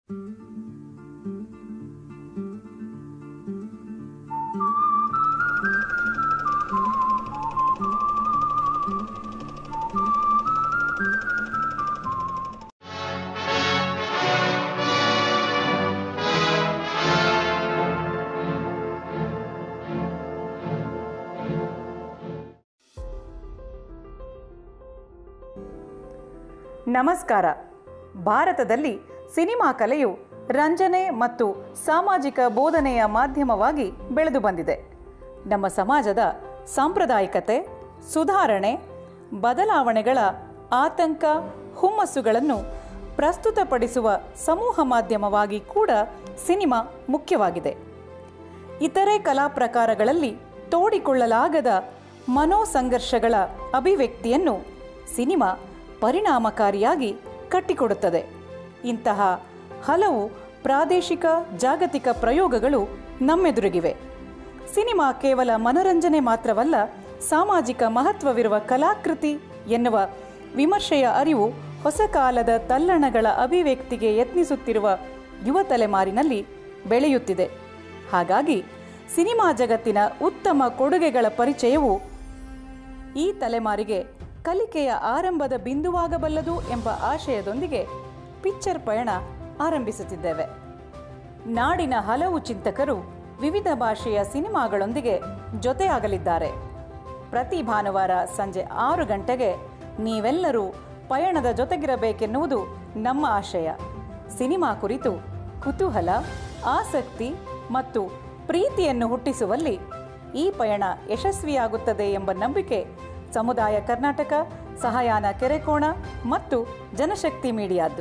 ನಮಸ್ಕಾರ ಭಾರತದಲ್ಲಿ ಸಿನಿಮಾ ಕಲೆಯು ರಂಜನೆ ಮತ್ತು ಸಾಮಾಜಿಕ ಬೋಧನೆಯ ಮಾಧ್ಯಮವಾಗಿ ಬೆಳೆದು ಬಂದಿದೆ ನಮ್ಮ ಸಮಾಜದ ಸಾಂಪ್ರದಾಯಿಕತೆ ಸುಧಾರಣೆ ಬದಲಾವಣೆಗಳ ಆತಂಕ ಹುಮ್ಮಸ್ಸುಗಳನ್ನು ಪ್ರಸ್ತುತಪಡಿಸುವ ಸಮೂಹ ಮಾಧ್ಯಮವಾಗಿ ಕೂಡ ಸಿನಿಮಾ ಮುಖ್ಯವಾಗಿದೆ ಇತರೆ ಕಲಾ ಪ್ರಕಾರಗಳಲ್ಲಿ ತೋಡಿಕೊಳ್ಳಲಾಗದ ಮನೋಸಂಘರ್ಷಗಳ ಅಭಿವ್ಯಕ್ತಿಯನ್ನು ಸಿನಿಮಾ ಪರಿಣಾಮಕಾರಿಯಾಗಿ ಕಟ್ಟಿಕೊಡುತ್ತದೆ ಇಂತಹ ಹಲವು ಪ್ರಾದೇಶಿಕ ಜಾಗತಿಕ ಪ್ರಯೋಗಗಳು ನಮ್ಮೆದುರಿಗಿವೆ ಸಿನಿಮಾ ಕೇವಲ ಮನರಂಜನೆ ಮಾತ್ರವಲ್ಲ ಸಾಮಾಜಿಕ ಮಹತ್ವವಿರುವ ಕಲಾಕೃತಿ ಎನ್ನುವ ವಿಮರ್ಶೆಯ ಅರಿವು ಹೊಸ ಕಾಲದ ತಲ್ಲಣಗಳ ಅಭಿವ್ಯಕ್ತಿಗೆ ಯತ್ನಿಸುತ್ತಿರುವ ಯುವ ತಲೆಮಾರಿನಲ್ಲಿ ಬೆಳೆಯುತ್ತಿದೆ ಹಾಗಾಗಿ ಸಿನಿಮಾ ಜಗತ್ತಿನ ಉತ್ತಮ ಕೊಡುಗೆಗಳ ಪರಿಚಯವು ಈ ತಲೆಮಾರಿಗೆ ಕಲಿಕೆಯ ಆರಂಭದ ಬಿಂದುವಾಗಬಲ್ಲದು ಎಂಬ ಆಶಯದೊಂದಿಗೆ ಪಿಕ್ಚರ್ ಪಯಣ ಆರಂಭಿಸುತ್ತಿದ್ದೇವೆ ನಾಡಿನ ಹಲವು ಚಿಂತಕರು ವಿವಿಧ ಭಾಷೆಯ ಸಿನಿಮಾಗಳೊಂದಿಗೆ ಜೊತೆಯಾಗಲಿದ್ದಾರೆ ಪ್ರತಿ ಭಾನುವಾರ ಸಂಜೆ ಆರು ಗಂಟೆಗೆ ನೀವೆಲ್ಲರೂ ಪಯಣದ ಜೊತೆಗಿರಬೇಕೆನ್ನುವುದು ನಮ್ಮ ಆಶಯ ಸಿನಿಮಾ ಕುರಿತು ಕುತೂಹಲ ಆಸಕ್ತಿ ಮತ್ತು ಪ್ರೀತಿಯನ್ನು ಹುಟ್ಟಿಸುವಲ್ಲಿ ಈ ಪಯಣ ಯಶಸ್ವಿಯಾಗುತ್ತದೆ ಎಂಬ ನಂಬಿಕೆ ಸಮುದಾಯ ಕರ್ನಾಟಕ ಸಹಾಯಾನ ಕೆರೆಕೋಣ ಮತ್ತು ಜನಶಕ್ತಿ ಮೀಡಿಯಾದ್ದು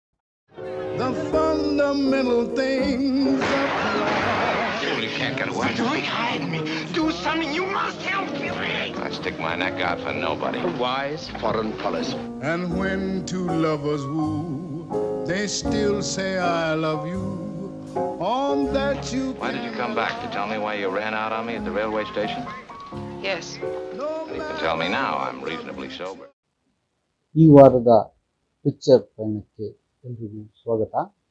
The fundamental things of life. You can't get away. Don't hide me. Do something. You must help me. I stick my neck out for nobody. Wise foreign policy. And when two lovers woo, they still say I love you. On that you Why did you come back? To tell me why you ran out on me at the railway station? Yes. No You can tell me now. I'm reasonably sober. ಈ ವಾರದ picture ಪಯಣಕ್ಕೆ ಎಲ್ರಿಗೂ ಸ್ವಾಗತ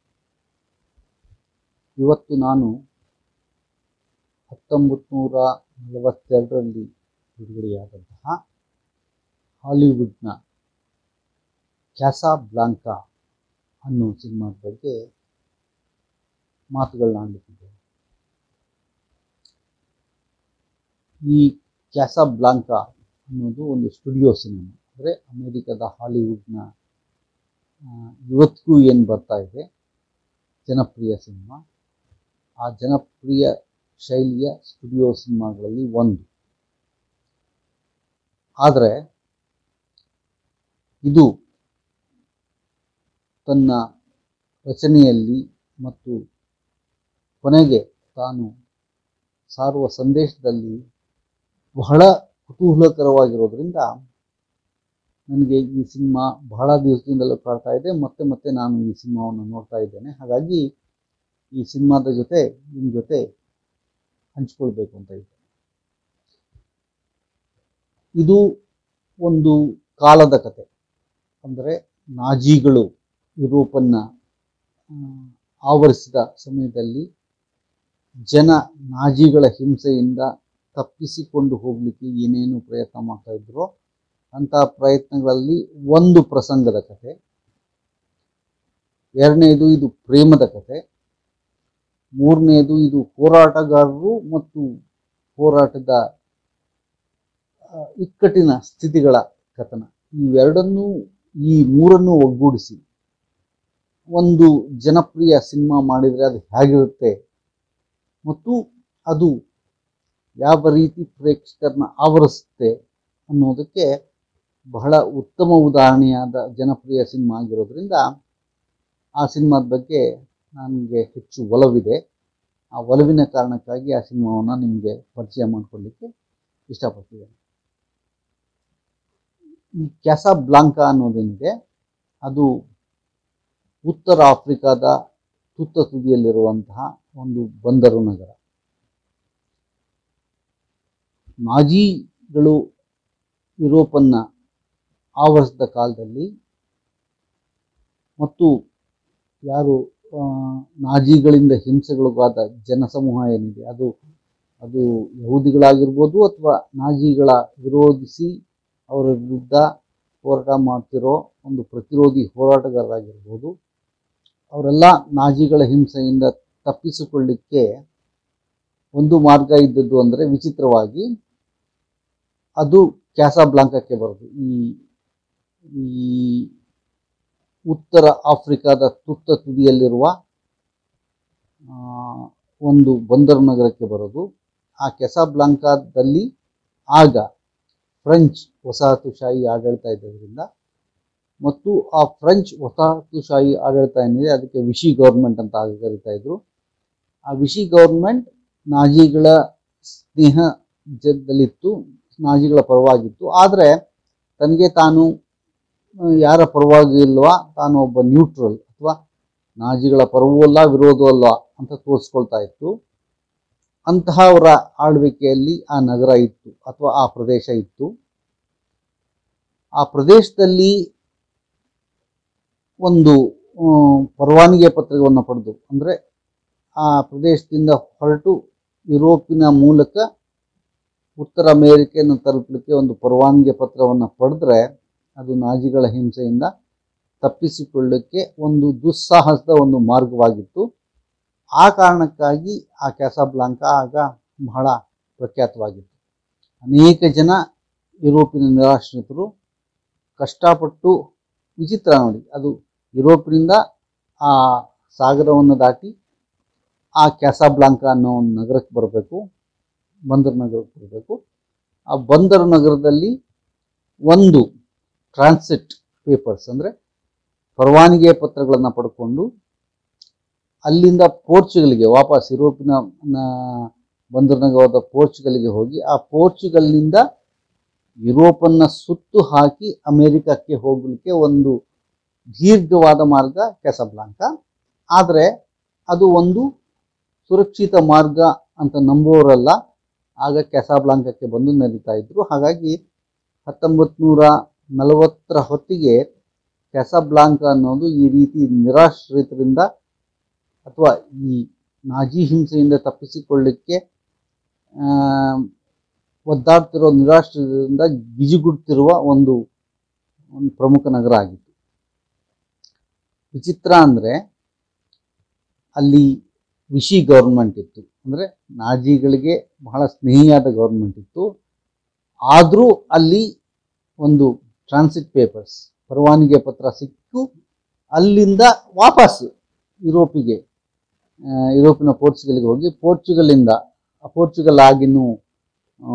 ಇವತ್ತು ನಾನು ಹತ್ತೊಂಬತ್ತು ನೂರ ನಲವತ್ತೆರಡರಲ್ಲಿ ಬಿಡುಗಡೆಯಾದಂತಹ ಹಾಲಿವುಡ್ನ ಕ್ಯಾಸಾ ಬ್ಲಾಂಕಾ ಅನ್ನೋ ಸಿನಿಮಾದ ಬಗ್ಗೆ ಮಾತುಗಳನ್ನ ಆಡಲಿಕ್ಕಿದ್ದೇನೆ ಈ ಕ್ಯಾಸಾ ಬ್ಲಾಂಕಾ ಅನ್ನೋದು ಒಂದು ಸ್ಟುಡಿಯೋ ಸಿನಿಮಾ ಅಂದರೆ ಅಮೇರಿಕದ ಹಾಲಿವುಡ್ನ ಆ, ಇವತ್ತಿಗೂ ಏನು ಬರ್ತಾ ಇದೆ ಜನಪ್ರಿಯ ಸಿನಿಮಾ ಆ ಜನಪ್ರಿಯ ಶೈಲಿಯ ಸ್ಟುಡಿಯೋ ಸಿನಿಮಾಗಳಲ್ಲಿ ಒಂದು ಆದರೆ ಇದು ತನ್ನ ರಚನೆಯಲ್ಲಿ ಮತ್ತು ಕೊನೆಗೆ ತಾನು ಸಾರುವ ಸಂದೇಶದಲ್ಲಿ ಬಹಳ ಕುತೂಹಲಕರವಾಗಿರೋದ್ರಿಂದ ನನಗೆ ಈ ಸಿನಿಮಾ ಬಹಳ ದಿವಸದಿಂದಲೂ ಕಾಡ್ತಾ ಇದೆ ಮತ್ತೆ ಮತ್ತೆ ನಾನು ಈ ಸಿನಿಮಾವನ್ನು ನೋಡ್ತಾ ಇದ್ದೇನೆ ಹಾಗಾಗಿ ಈ ಸಿನಿಮಾದ ಜೊತೆ ನಿಮ್ಮ ಜೊತೆ ಹಂಚ್ಕೊಳ್ಬೇಕು ಅಂತ ಇದ್ದೇನೆ ಇದು ಒಂದು ಕಾಲದ ಕತೆ ಅಂದರೆ ನಾಜಿಗಳು ಯುರೋಪನ್ನ ಆ, ಆವರಿಸಿದ ಸಮಯದಲ್ಲಿ ಜನ ನಾಜಿಗಳ ಹಿಂಸೆಯಿಂದ ತಪ್ಪಿಸಿಕೊಂಡು ಹೋಗಲಿಕ್ಕೆ ಏನೇನು ಪ್ರಯತ್ನ ಮಾಡ್ತಾ ಇದ್ರೋ ಅಂಥ ಪ್ರಯತ್ನಗಳಲ್ಲಿ ಒಂದು ಪ್ರಸಂಗದ ಕತೆ ಎರಡನೇದು ಇದು ಪ್ರೇಮದ ಕತೆ ಮೂರನೇದು ಇದು ಹೋರಾಟಗಾರರು ಮತ್ತು ಹೋರಾಟದ ಆ, ಇಕ್ಕಟ್ಟಿನ ಸ್ಥಿತಿಗಳ ಕಥನ ಇವೆರಡನ್ನೂ ಈ ಮೂರನ್ನು ಒಗ್ಗೂಡಿಸಿ ಒಂದು ಜನಪ್ರಿಯ ಸಿನಿಮಾ ಮಾಡಿದರೆ ಅದು ಹೇಗಿರುತ್ತೆ ಮತ್ತು ಅದು ಯಾವ ರೀತಿ ಪ್ರೇಕ್ಷಕರನ್ನ ಆವರಿಸುತ್ತೆ ಅನ್ನೋದಕ್ಕೆ ಬಹಳ ಉತ್ತಮ ಉದಾಹರಣೆಯಾದ ಜನಪ್ರಿಯ ಸಿನಿಮಾ ಆಗಿರೋದ್ರಿಂದ ಆ ಸಿನಿಮಾದ ಬಗ್ಗೆ ನನಗೆ ಹೆಚ್ಚು ಒಲವಿದೆ ಆ ಒಲವಿನ ಕಾರಣಕ್ಕಾಗಿ ಆ ಸಿನಿಮಾವನ್ನು ನಿಮಗೆ ಪರಿಚಯ ಮಾಡಿಕೊಳ್ಳಿಕ್ಕೆ ಇಷ್ಟಪಡ್ತಿದ್ದೇನೆ ಈ ಕ್ಯಾಸಾ ಬ್ಲಾಂಕಾ ಅನ್ನೋದೇನಿದೆ ಅದು ಉತ್ತರ ಆಫ್ರಿಕಾದ ತುತ್ತ ತುದಿಯಲ್ಲಿರುವಂತಹ ಒಂದು ಬಂದರು ನಗರ ನಾಜಿಗಳು ಯುರೋಪನ್ನ ಆವರಿಸಿದ ಕಾಲದಲ್ಲಿ ಮತ್ತು ಯಾರು ಆ, ನಾಜಿಗಳಿಂದ ಹಿಂಸೆಗೊಳಗಾದ ಜನಸಮೂಹ ಏನಿದೆ ಅದು ಅದು ಯಹೂದಿಗಳಾಗಿರ್ಬೋದು ಅಥವಾ ನಾಜಿಗಳ ವಿರೋಧಿಸಿ ಅವರ ವಿರುದ್ಧ ಹೋರಾಟ ಮಾಡ್ತಿರೋ ಒಂದು ಪ್ರತಿರೋಧಿ ಹೋರಾಟಗಾರರಾಗಿರ್ಬೋದು ಅವರೆಲ್ಲ ನಾಜಿಗಳ ಹಿಂಸೆಯಿಂದ ತಪ್ಪಿಸಿಕೊಳ್ಳಿಕ್ಕೆ ಒಂದು ಮಾರ್ಗ ಇದ್ದದ್ದು ಅಂದರೆ ವಿಚಿತ್ರವಾಗಿ ಅದು ಕ್ಯಾಸಾಬ್ಲಾಂಕಕ್ಕೆ ಬರೋದು ಈ ಈ ಉತ್ತರ ಆಫ್ರಿಕಾದ ತುತ್ತ ತುದಿಯಲ್ಲಿರುವ ಆ, ಒಂದು ಬಂದರು ನಗರಕ್ಕೆ ಬರೋದು ಆ ಕೆಸಾಬ್ಲಾಂಕಾದಲ್ಲಿ ಆಗ ಫ್ರೆಂಚ್ ವಸಾಹತುಶಾಹಿ ಆಡಳಿತ ಇದ್ದರಿಂದ ಮತ್ತು ಆ ಫ್ರೆಂಚ್ ವಸಾಹತುಶಾಹಿ ಆಡಳಿತ ಏನಿದೆ ಅದಕ್ಕೆ ವಿಶಿ ಗೌರ್ಮೆಂಟ್ ಅಂತ ಆಗ ಕರಿತಾ ಇದ್ರು ಆ ವಿಶಿ ಗೌರ್ಮೆಂಟ್ ನಾಜಿಗಳ ಸ್ನೇಹ ಜದಲ್ಲಿತ್ತು ನಾಜಿಗಳ ಪರವಾಗಿತ್ತು ಆದರೆ ತನಗೆ ತಾನು ಆ, ಯಾರ ಪರವಾಗಿ ಇಲ್ವಾ ತಾನು ಒಬ್ಬ ನ್ಯೂಟ್ರಲ್ ಅಥವಾ ನಾಜಿಗಳ ಪರವೂ ಅಲ್ಲ ವಿರೋಧವೂ ಅಲ್ಲ ಅಂತ ತೋರಿಸ್ಕೊಳ್ತಾ ಇತ್ತು ಅಂತಹ ಅವರ ಆಳ್ವಿಕೆಯಲ್ಲಿ ಆ ನಗರ ಇತ್ತು ಅಥವಾ ಆ ಪ್ರದೇಶ ಇತ್ತು ಆ ಪ್ರದೇಶದಲ್ಲಿ ಒಂದು ಆ, ಪರವಾನಗಿಯ ಪತ್ರವನ್ನು ಪಡೆದು ಅಂದರೆ ಆ ಪ್ರದೇಶದಿಂದ ಹೊರಟು ಯುರೋಪಿನ ಮೂಲಕ ಉತ್ತರ ಅಮೇರಿಕೆಯನ್ನು ತಲುಪಲಿಕ್ಕೆ ಒಂದು ಪರವಾನಗಿಯ ಪತ್ರವನ್ನು ಪಡೆದ್ರೆ ಅದು ನಾಜಿಗಳ ಹಿಂಸೆಯಿಂದ ತಪ್ಪಿಸಿಕೊಳ್ಳಕ್ಕೆ ಒಂದು ದುಸ್ಸಾಹಸದ ಒಂದು ಮಾರ್ಗವಾಗಿತ್ತು ಆ ಕಾರಣಕ್ಕಾಗಿ ಆ ಕ್ಯಾಸಾಬ್ಲಾಂಕಾ ಆಗ ಬಹಳ ಪ್ರಖ್ಯಾತವಾಗಿತ್ತು ಅನೇಕ ಜನ ಯುರೋಪಿನ ನಿರಾಶ್ರಿತರು ಕಷ್ಟಪಟ್ಟು ವಿಚಿತ್ರ ನೋಡಿ ಅದು ಯುರೋಪಿನಿಂದ ಆ ಸಾಗರವನ್ನು ದಾಟಿ ಆ ಕ್ಯಾಸಾಬ್ಲಾಂಕಾ ಅನ್ನೋ ಒಂದು ನಗರಕ್ಕೆ ಬರಬೇಕು ಬಂದರು ನಗರಕ್ಕೆ ಬರಬೇಕು ಆ ಬಂದರು ನಗರದಲ್ಲಿ ಒಂದು ಟ್ರಾನ್ಸಿಟ್ ಪೇಪರ್ಸ್ ಅಂದರೆ ಪರವಾನಗಿಯ ಪತ್ರಗಳನ್ನು ಪಡ್ಕೊಂಡು ಅಲ್ಲಿಂದ ಪೋರ್ಚುಗಲ್ಗೆ ವಾಪಸ್ ಯುರೋಪಿನ ನ- ಬಂದರು ನಗರದ ಪೋರ್ಚುಗಲ್ಗೆ ಹೋಗಿ ಆ ಪೋರ್ಚುಗಲ್ನಿಂದ ಯುರೋಪನ್ನ ಸುತ್ತು ಹಾಕಿ ಅಮೆರಿಕಕ್ಕೆ ಹೋಗಲಿಕ್ಕೆ ಒಂದು ದೀರ್ಘವಾದ ಮಾರ್ಗ ಕೆಸಬ್ಲಾಂಕಾ ಆದರೆ ಅದು ಒಂದು ಸುರಕ್ಷಿತ ಮಾರ್ಗ ಅಂತ ನಂಬುವವರಲ್ಲ ಆಗ ಕೆಸಾಬ್ಲಾಂಕಕ್ಕೆ ಬಂದು ನಡೀತಾ ಇದ್ರು ಹಾಗಾಗಿ ಹತ್ತೊಂಬತ್ತು ನೂರ ನಲವತ್ತರ ಹೊತ್ತಿಗೆ ಕೆಸಾಬ್ಲಾಂಕಾ ಅನ್ನೋದು ಈ ರೀತಿ ನಿರಾಶ್ರಿತರಿಂದ ಅಥವಾ ಈ ನಾಜಿ ಹಿಂಸೆಯಿಂದ ತಪ್ಪಿಸಿಕೊಳ್ಳಿಕ್ಕೆ ಆ, ಒದ್ದಾಡ್ತಿರೋ ನಿರಾಶ್ರಿತರಿಂದ ಗಿಜಿಗುಡ್ತಿರುವ ಒಂದು ಒಂದು ಪ್ರಮುಖ ನಗರ ಆಗಿತ್ತು ವಿಚಿತ್ರ ಅಂದರೆ ಅಲ್ಲಿ ವಿಶಿ ಗೌರ್ಮೆಂಟ್ ಇತ್ತು ಅಂದರೆ ನಾಜಿಗಳಿಗೆ ಬಹಳ ಸ್ನೇಹಿಯಾದ ಗೌರ್ಮೆಂಟ್ ಇತ್ತು ಆದರೂ ಅಲ್ಲಿ ಒಂದು ಟ್ರಾನ್ಸಿಟ್ ಪೇಪರ್ಸ್ ಪರವಾನಗಿಯ ಪತ್ರ ಸಿಕ್ಕು ಅಲ್ಲಿಂದ ವಾಪಸ್ ಯುರೋಪಿಗೆ ಆ, ಯುರೋಪಿನ ಪೋರ್ಚುಗಲ್ಗೆ ಹೋಗಿ ಪೋರ್ಚುಗಲಿಂದ ಆ ಪೋರ್ಚುಗಲ್ ಆಗಿನ್ನೂ ಆ,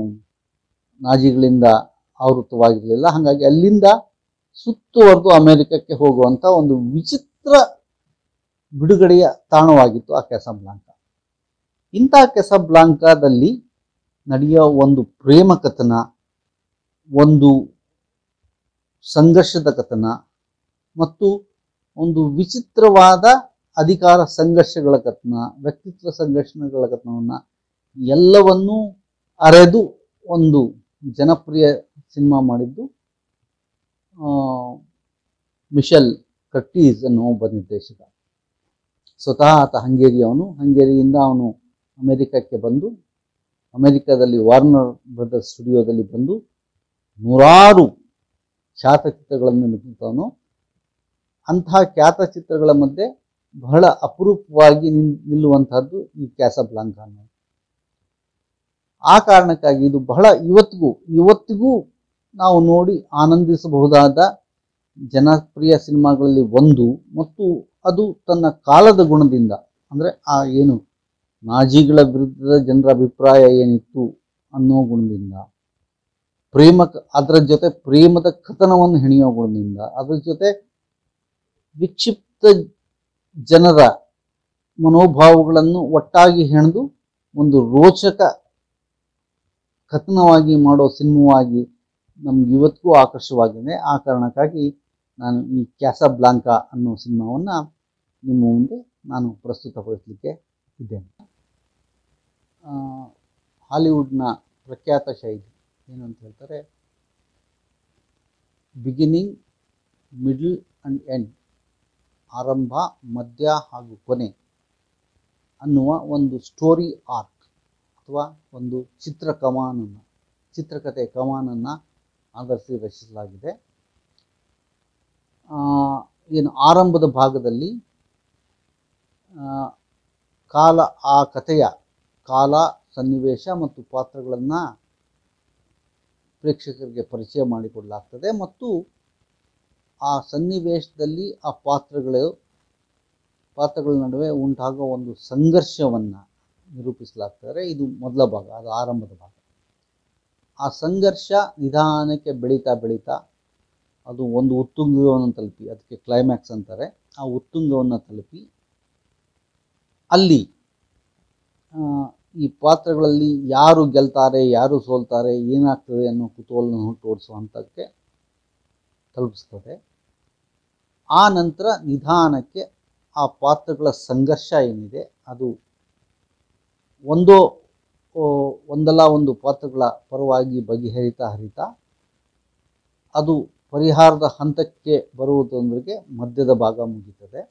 ನಾಜಿಗಳಿಂದ ಆವೃತವಾಗಿರಲಿಲ್ಲ ಹಾಗಾಗಿ ಅಲ್ಲಿಂದ ಸುತ್ತುವರೆದು ಅಮೆರಿಕಕ್ಕೆ ಹೋಗುವಂಥ ಒಂದು ವಿಚಿತ್ರ ಬಿಡುಗಡೆಯ ತಾಣವಾಗಿತ್ತು ಆ ಕೆಸಬ್ಲಾಂಕಾ ಇಂಥ ಕೆಸಬ್ಲಾಂಕಾದಲ್ಲಿ ನಡೆಯೋ ಒಂದು ಪ್ರೇಮ ಕಥನ ಒಂದು ಸಂಘರ್ಷದ ಕಥನ ಮತ್ತು ಒಂದು ವಿಚಿತ್ರವಾದ ಅಧಿಕಾರ ಸಂಘರ್ಷಗಳ ಕಥನ ವ್ಯಕ್ತಿತ್ವ ಸಂಘರ್ಷಗಳ ಕಥನವನ್ನು ಎಲ್ಲವನ್ನೂ ಅರೆದು ಒಂದು ಜನಪ್ರಿಯ ಸಿನಿಮಾ ಮಾಡಿದ್ದು ಆ, ಮಿಶೆಲ್ ಕಟ್ಟೀಸ್ ಅನ್ನೋ ಒಬ್ಬ ನಿರ್ದೇಶಕ ಸ್ವತಃ ಆತ ಹಂಗೇರಿಯವನು ಹಂಗೇರಿಯಿಂದ ಅವನು ಅಮೆರಿಕಕ್ಕೆ ಬಂದು ಅಮೆರಿಕದಲ್ಲಿ ವಾರ್ನರ್ ಬ್ರದರ್ಸ್ ಸ್ಟುಡಿಯೋದಲ್ಲಿ ಬಂದು ನೂರಾರು ಖ್ಯಾತ ಚಿತ್ರಗಳನ್ನು ನಿರ್ಮಿಸಿದವನು ಅಂತಹ ಖ್ಯಾತ ಚಿತ್ರಗಳ ಮಧ್ಯೆ ಬಹಳ ಅಪರೂಪವಾಗಿ ನಿಲ್ ನಿಲ್ಲುವಂತಹದ್ದು ಈ ಕ್ಯಾಸಬ್ಲಾಂಕ ಅನ್ನೋದು ಆ ಕಾರಣಕ್ಕಾಗಿ ಇದು ಬಹಳ ಇವತ್ತಿಗೂ ಇವತ್ತಿಗೂ ನಾವು ನೋಡಿ ಆನಂದಿಸಬಹುದಾದ ಜನಪ್ರಿಯ ಸಿನಿಮಾಗಳಲ್ಲಿ ಒಂದು ಮತ್ತು ಅದು ತನ್ನ ಕಾಲದ ಗುಣದಿಂದ ಅಂದರೆ ಆ ಏನು ನಾಜಿಗಳ ವಿರುದ್ಧದ ಜನರ ಅಭಿಪ್ರಾಯ ಏನಿತ್ತು ಅನ್ನೋ ಗುಣದಿಂದ ಪ್ರೇಮ ಅದರ ಜೊತೆ ಪ್ರೇಮದ ಕಥನವನ್ನು ಹೆಣೆಯೋ ಗುಣದಿಂದ ಅದರ ಜೊತೆ ವಿಕ್ಷಿಪ್ತ ಜನರ ಮನೋಭಾವಗಳನ್ನು ಒಟ್ಟಾಗಿ ಹೆಣೆದು ಒಂದು ರೋಚಕ ಕಥನವಾಗಿ ಮಾಡೋ ಸಿನಿಮಾವಾಗಿ ನಮ್ಗೆ ಇವತ್ತಿಗೂ ಆಕರ್ಷವಾಗಿದೆ ಆ ಕಾರಣಕ್ಕಾಗಿ ನಾನು ಈ ಕ್ಯಾಸಾ ಬ್ಲಾಂಕಾ ಅನ್ನೋ ಸಿನಿಮಾವನ್ನು ನಿಮ್ಮ ಮುಂದೆ ನಾನು ಪ್ರಸ್ತುತಪಡಿಸಲಿಕ್ಕೆ ಇದ್ದೇನೆ ಆ, ಹಾಲಿವುಡ್ನ ಪ್ರಖ್ಯಾತ ಶೈಲಿ ಏನು ಅಂತ ಹೇಳ್ತಾರೆ ಬಿಗಿನಿಂಗ್ ಮಿಡ್ಲ್ ಆ್ಯಂಡ್ ಎಂಡ್ ಆರಂಭ ಮಧ್ಯ ಹಾಗೂ ಕೊನೆ ಅನ್ನುವ ಒಂದು ಸ್ಟೋರಿ ಆರ್ಕ್ ಅಥವಾ ಒಂದು ಚಿತ್ರ ಕಮಾನನ್ನು ಚಿತ್ರಕಥೆ ಕಮಾನನ್ನು ಆಧರಿಸಿ ರಚಿಸಲಾಗಿದೆ ಆ, ಏನು ಆರಂಭದ ಭಾಗದಲ್ಲಿ ಆ, ಕಾಲ ಆ ಕಥೆಯ ಕಾಲ ಸನ್ನಿವೇಶ ಮತ್ತು ಪಾತ್ರಗಳನ್ನು ಪ್ರೇಕ್ಷಕರಿಗೆ ಪರಿಚಯ ಮಾಡಿಕೊಡಲಾಗ್ತದೆ ಮತ್ತು ಆ ಸನ್ನಿವೇಶದಲ್ಲಿ ಆ ಪಾತ್ರಗಳು ಪಾತ್ರಗಳ ನಡುವೆ ಉಂಟಾಗುವ ಒಂದು ಸಂಘರ್ಷವನ್ನು ನಿರೂಪಿಸಲಾಗ್ತದೆ ಇದು ಮೊದಲ ಭಾಗ ಅದು ಆರಂಭದ ಭಾಗ ಆ ಸಂಘರ್ಷ ನಿಧಾನಕ್ಕೆ ಬೆಳೀತಾ ಬೆಳೀತಾ ಅದು ಒಂದು ಉತ್ತುಂಗವನ್ನು ತಲುಪಿ ಅದಕ್ಕೆ ಕ್ಲೈಮ್ಯಾಕ್ಸ್ ಅಂತಾರೆ ಆ ಉತ್ತುಂಗವನ್ನು ತಲುಪಿ ಅಲ್ಲಿ ಆ, ಈ ಪಾತ್ರಗಳಲ್ಲಿ ಯಾರು ಗೆಲ್ತಾರೆ ಯಾರು ಸೋಲ್ತಾರೆ ಏನಾಗ್ತದೆ ಅನ್ನೋ ಕುತೂಹಲನ ಹುಟ್ಟುವಡಿಸುವ ಹಂತಕ್ಕೆ ತಲುಪಿಸ್ತದೆ ಆ ನಂತರ ನಿಧಾನಕ್ಕೆ ಆ ಪಾತ್ರಗಳ ಸಂಘರ್ಷ ಏನಿದೆ ಅದು ಒಂದೋ ಓ, ಒಂದಲ್ಲ ಒಂದು ಪಾತ್ರಗಳ ಪರವಾಗಿ ಬಗೆಹರಿತಾ ಹರಿತಾ ಅದು ಪರಿಹಾರದ ಹಂತಕ್ಕೆ ಬರುವುದರೊಂದಿಗೆ ಮಧ್ಯದ ಭಾಗ ಮುಗೀತದೆ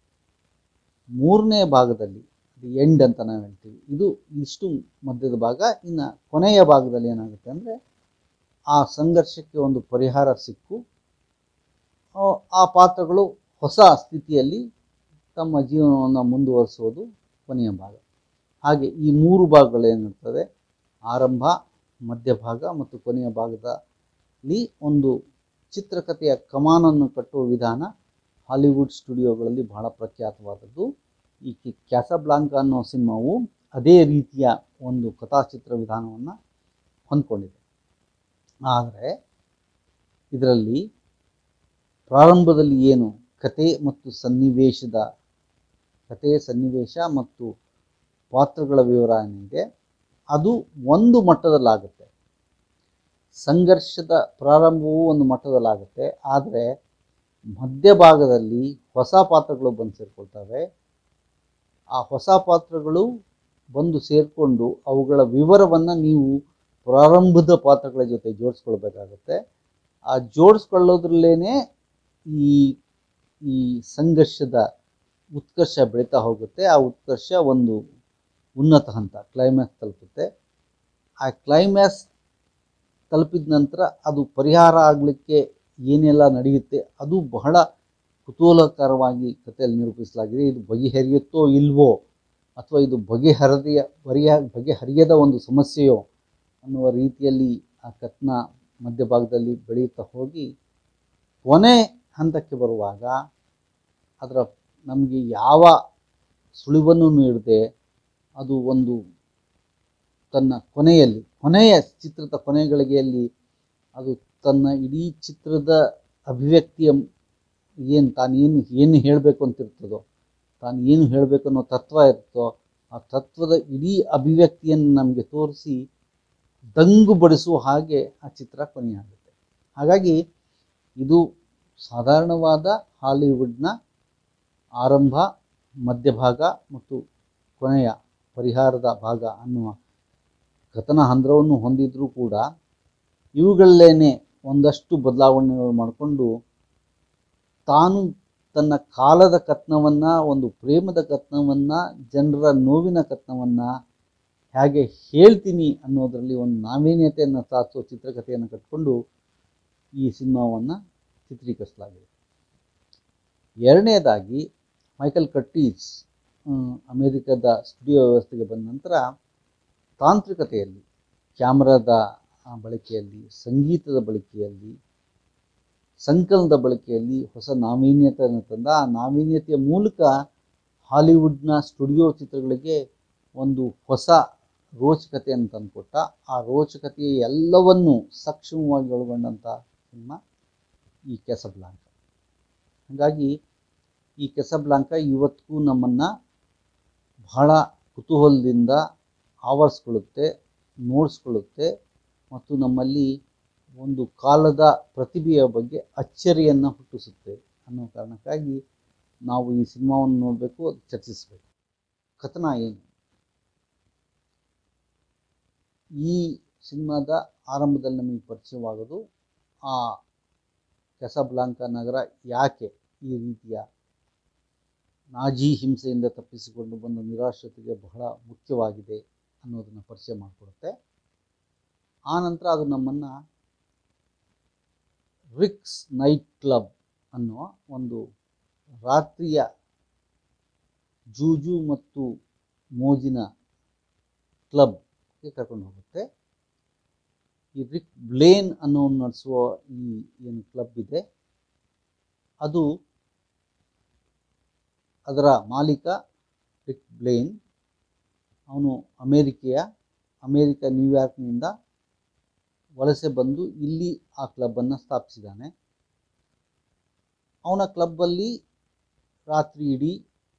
ಮೂರನೇ ಭಾಗದಲ್ಲಿ ಎಂಡ್ ಅಂತ ನಾವು ಹೇಳ್ತೀವಿ ಇದು ಇಷ್ಟು ಮಧ್ಯದ ಭಾಗ ಇನ್ನು ಕೊನೆಯ ಭಾಗದಲ್ಲಿ ಏನಾಗುತ್ತೆ ಅಂದರೆ ಆ ಸಂಘರ್ಷಕ್ಕೆ ಒಂದು ಪರಿಹಾರ ಸಿಕ್ಕು ಆ, ಆ ಪಾತ್ರಗಳು ಹೊಸ ಸ್ಥಿತಿಯಲ್ಲಿ ತಮ್ಮ ಜೀವನವನ್ನು ಮುಂದುವರಿಸೋದು ಕೊನೆಯ ಭಾಗ ಹಾಗೆ ಈ ಮೂರು ಭಾಗಗಳು ಏನಿರ್ತದೆ ಆರಂಭ ಮಧ್ಯಭಾಗ ಮತ್ತು ಕೊನೆಯ ಭಾಗದಲ್ಲಿ ಒಂದು ಚಿತ್ರಕಥೆಯ ಕಮಾನನ್ನು ಕಟ್ಟುವ ವಿಧಾನ ಹಾಲಿವುಡ್ ಸ್ಟುಡಿಯೋಗಳಲ್ಲಿ ಬಹಳ ಪ್ರಖ್ಯಾತವಾದದ್ದು ಈ ಕಿ- ಕ್ಯಾಸಬ್ಲಾಂಕಾ ಅನ್ನೋ ಸಿನಿಮಾವು ಅದೇ ರೀತಿಯ ಒಂದು ಕಥಾಚಿತ್ರ ವಿಧಾನವನ್ನು ಹೊಂದ್ಕೊಂಡಿದೆ ಆದರೆ ಇದರಲ್ಲಿ ಪ್ರಾರಂಭದಲ್ಲಿ ಏನು ಕತೆ ಮತ್ತು ಸನ್ನಿವೇಶದ ಕತೆ ಸನ್ನಿವೇಶ ಮತ್ತು ಪಾತ್ರಗಳ ವಿವರ ಏನಿದೆ ಅದು ಒಂದು ಮಟ್ಟದಲ್ಲಾಗುತ್ತೆ ಸಂಘರ್ಷದ ಪ್ರಾರಂಭವೂ ಒಂದು ಮಟ್ಟದಲ್ಲಾಗುತ್ತೆ ಆದರೆ ಮಧ್ಯಭಾಗದಲ್ಲಿ ಹೊಸ ಪಾತ್ರಗಳು ಬಂದು ಸೇರಿಕೊಳ್ತವೆ ಆ ಹೊಸ ಪಾತ್ರಗಳು ಬಂದು ಸೇರಿಕೊಂಡು ಅವುಗಳ ವಿವರವನ್ನು ನೀವು ಪ್ರಾರಂಭದ ಪಾತ್ರಗಳ ಜೊತೆ ಜೋಡಿಸ್ಕೊಳ್ಬೇಕಾಗತ್ತೆ ಆ ಜೋಡಿಸ್ಕೊಳ್ಳೋದ್ರಲ್ಲೇ ಈ ಈ ಸಂಘರ್ಷದ ಉತ್ಕರ್ಷ ಬೆಳೀತಾ ಹೋಗುತ್ತೆ ಆ ಉತ್ಕರ್ಷ ಒಂದು ಉನ್ನತ ಹಂತ ಕ್ಲೈಮ್ಯಾಕ್ಸ್ ತಲುಪುತ್ತೆ ಆ ಕ್ಲೈಮ್ಯಾಕ್ಸ್ ತಲುಪಿದ ನಂತರ ಅದು ಪರಿಹಾರ ಆಗಲಿಕ್ಕೆ ಏನೆಲ್ಲ ನಡೆಯುತ್ತೆ ಅದು ಬಹಳ ಕುತೂಹಲಕರವಾಗಿ ಕಥೆಯಲ್ಲಿ ನಿರೂಪಿಸಲಾಗಿದೆ ಇದು ಬಗೆಹರಿಯುತ್ತೋ ಇಲ್ವೋ ಅಥವಾ ಇದು ಬಗೆಹರದೆಯ ಬಗೆಯ ಬಗೆಹರಿಯದ ಒಂದು ಸಮಸ್ಯೆಯೋ ಅನ್ನುವ ರೀತಿಯಲ್ಲಿ ಆ ಕಥನ ಮಧ್ಯಭಾಗದಲ್ಲಿ ಬೆಳೆಯುತ್ತಾ ಹೋಗಿ ಕೊನೆ ಹಂತಕ್ಕೆ ಬರುವಾಗ ಅದರ ನಮಗೆ ಯಾವ ಸುಳಿವನ್ನು ನೀಡದೆ ಅದು ಒಂದು ತನ್ನ ಕೊನೆಯಲ್ಲಿ ಕೊನೆಯ ಚಿತ್ರದ ಕೊನೆಗಳಿಗೆಯಲ್ಲಿ ಅದು ತನ್ನ ಇಡೀ ಚಿತ್ರದ ಅಭಿವ್ಯಕ್ತಿಯ ಏನು ತಾನು ಏನು ಏನು ಹೇಳಬೇಕು ಅಂತಿರ್ತದೋ ತಾನು ಏನು ಹೇಳಬೇಕು ಅನ್ನೋ ತತ್ವ ಇರುತ್ತೋ ಆ ತತ್ವದ ಇಡೀ ಅಭಿವ್ಯಕ್ತಿಯನ್ನು ನಮಗೆ ತೋರಿಸಿ ದಂಗು ಬಡಿಸುವ ಹಾಗೆ ಆ ಚಿತ್ರ ಕೊನೆಯಾಗುತ್ತೆ ಹಾಗಾಗಿ ಇದು ಸಾಧಾರಣವಾದ ಹಾಲಿವುಡ್ನ ಆರಂಭ ಮಧ್ಯಭಾಗ ಮತ್ತು ಕೊನೆಯ ಪರಿಹಾರದ ಭಾಗ ಅನ್ನುವ ಕಥನ ಹಂದ್ರವನ್ನು ಹೊಂದಿದ್ರೂ ಕೂಡ ಇವುಗಳಲ್ಲೇನೆ ಒಂದಷ್ಟು ಬದಲಾವಣೆಗಳು ಮಾಡಿಕೊಂಡು ತಾನು ತನ್ನ ಕಾಲದ ಕತ್ನವನ್ನು ಒಂದು ಪ್ರೇಮದ ಕತ್ನವನ್ನು ಜನರ ನೋವಿನ ಕತ್ನವನ್ನು ಹೇಗೆ ಹೇಳ್ತೀನಿ ಅನ್ನೋದರಲ್ಲಿ ಒಂದು ನಾವೀನ್ಯತೆಯನ್ನು ಸಾಧಿಸೋ ಚಿತ್ರಕಥೆಯನ್ನು ಕಟ್ಕೊಂಡು ಈ ಸಿನಿಮಾವನ್ನು ಚಿತ್ರೀಕರಿಸಲಾಗಿದೆ ಎರಡನೇದಾಗಿ ಮೈಕಲ್ ಕಟ್ಟೀಸ್ ಹ್ಮ್, ಅಮೆರಿಕದ ಸ್ಟುಡಿಯೋ ವ್ಯವಸ್ಥೆಗೆ ಬಂದ ನಂತರ ತಾಂತ್ರಿಕತೆಯಲ್ಲಿ ಕ್ಯಾಮ್ರಾದ ಆ, ಬಳಕೆಯಲ್ಲಿ ಸಂಗೀತದ ಬಳಕೆಯಲ್ಲಿ ಸಂಕಲನದ ಬಳಕೆಯಲ್ಲಿ ಹೊಸ ನಾವೀನ್ಯತೆಯನ್ನು ತಂದ ಆ ನಾವೀನ್ಯತೆಯ ಮೂಲಕ ಹಾಲಿವುಡ್ನ ಸ್ಟುಡಿಯೋ ಚಿತ್ರಗಳಿಗೆ ಒಂದು ಹೊಸ ರೋಚಕತೆಯನ್ನು ತಂದುಕೊಟ್ಟ ಆ ರೋಚಕತೆಯ ಎಲ್ಲವನ್ನೂ ಸಕ್ಷಮವಾಗಿ ಒಳಗೊಂಡಂಥ ಸಿನಿಮಾ ಈ ಕೆಸಬ್ಲಾಂಕ ಹಾಗಾಗಿ ಈ ಕೆಸಬ್ಲಾಂಕ ಇವತ್ತಿಗೂ ನಮ್ಮನ್ನು ಬಹಳ ಕುತೂಹಲದಿಂದ ಆವರಿಸ್ಕೊಳ್ಳುತ್ತೆ ನೋಡಿಸ್ಕೊಳ್ಳುತ್ತೆ ಮತ್ತು ನಮ್ಮಲ್ಲಿ ಒಂದು ಕಾಲದ ಪ್ರತಿಭೆಯ ಬಗ್ಗೆ ಅಚ್ಚರಿಯನ್ನು ಹುಟ್ಟಿಸುತ್ತೆ ಅನ್ನೋ ಕಾರಣಕ್ಕಾಗಿ ನಾವು ಈ ಸಿನಿಮಾವನ್ನು ನೋಡಬೇಕು ಅದು ಚರ್ಚಿಸಬೇಕು ಕಥನ ಏನು ಈ ಸಿನಿಮಾದ ಆರಂಭದಲ್ಲಿ ನಮಗೆ ಪರಿಚಯವಾಗೋದು ಆ ಕೆಸಬ್ಲಾಂಕ ನಗರ ಯಾಕೆ ಈ ರೀತಿಯ ನಾಜಿ ಹಿಂಸೆಯಿಂದ ತಪ್ಪಿಸಿಕೊಂಡು ಬಂದ ನಿರಾಶ್ರಿತರಿಗೆ ಬಹಳ ಮುಖ್ಯವಾಗಿದೆ ಅನ್ನೋದನ್ನು ಪರಿಚಯ ಮಾಡಿಕೊಡುತ್ತೆ ಆ ನಂತರ ಅದು ನಮ್ಮನ್ನು ರಿಕ್ಸ್ ನೈಟ್ ಕ್ಲಬ್ ಅನ್ನೋ ಒಂದು ರಾತ್ರಿಯ ಜೂಜು ಮತ್ತು ಮೋಜಿನ ಕ್ಲಬ್ಗೆ ಕರ್ಕೊಂಡು ಹೋಗುತ್ತೆ ಈ ರಿಕ್ ಬ್ಲೇನ್ ಅನ್ನೋ ನಡೆಸುವ ಈ ಏನು ಕ್ಲಬ್ ಇದೆ ಅದು ಅದರ ಮಾಲೀಕ ರಿಕ್ ಬ್ಲೇನ್ ಅವನು ಅಮೇರಿಕೆಯ ಅಮೇರಿಕ ನ್ಯೂಯಾರ್ಕ್ನಿಂದ ವಲಸೆ ಬಂದು ಇಲ್ಲಿ ಆ ಕ್ಲಬ್ಬನ್ನು ಸ್ಥಾಪಿಸಿದ್ದಾನೆ ಅವನ ಕ್ಲಬ್ಬಲ್ಲಿ ರಾತ್ರಿ ಇಡೀ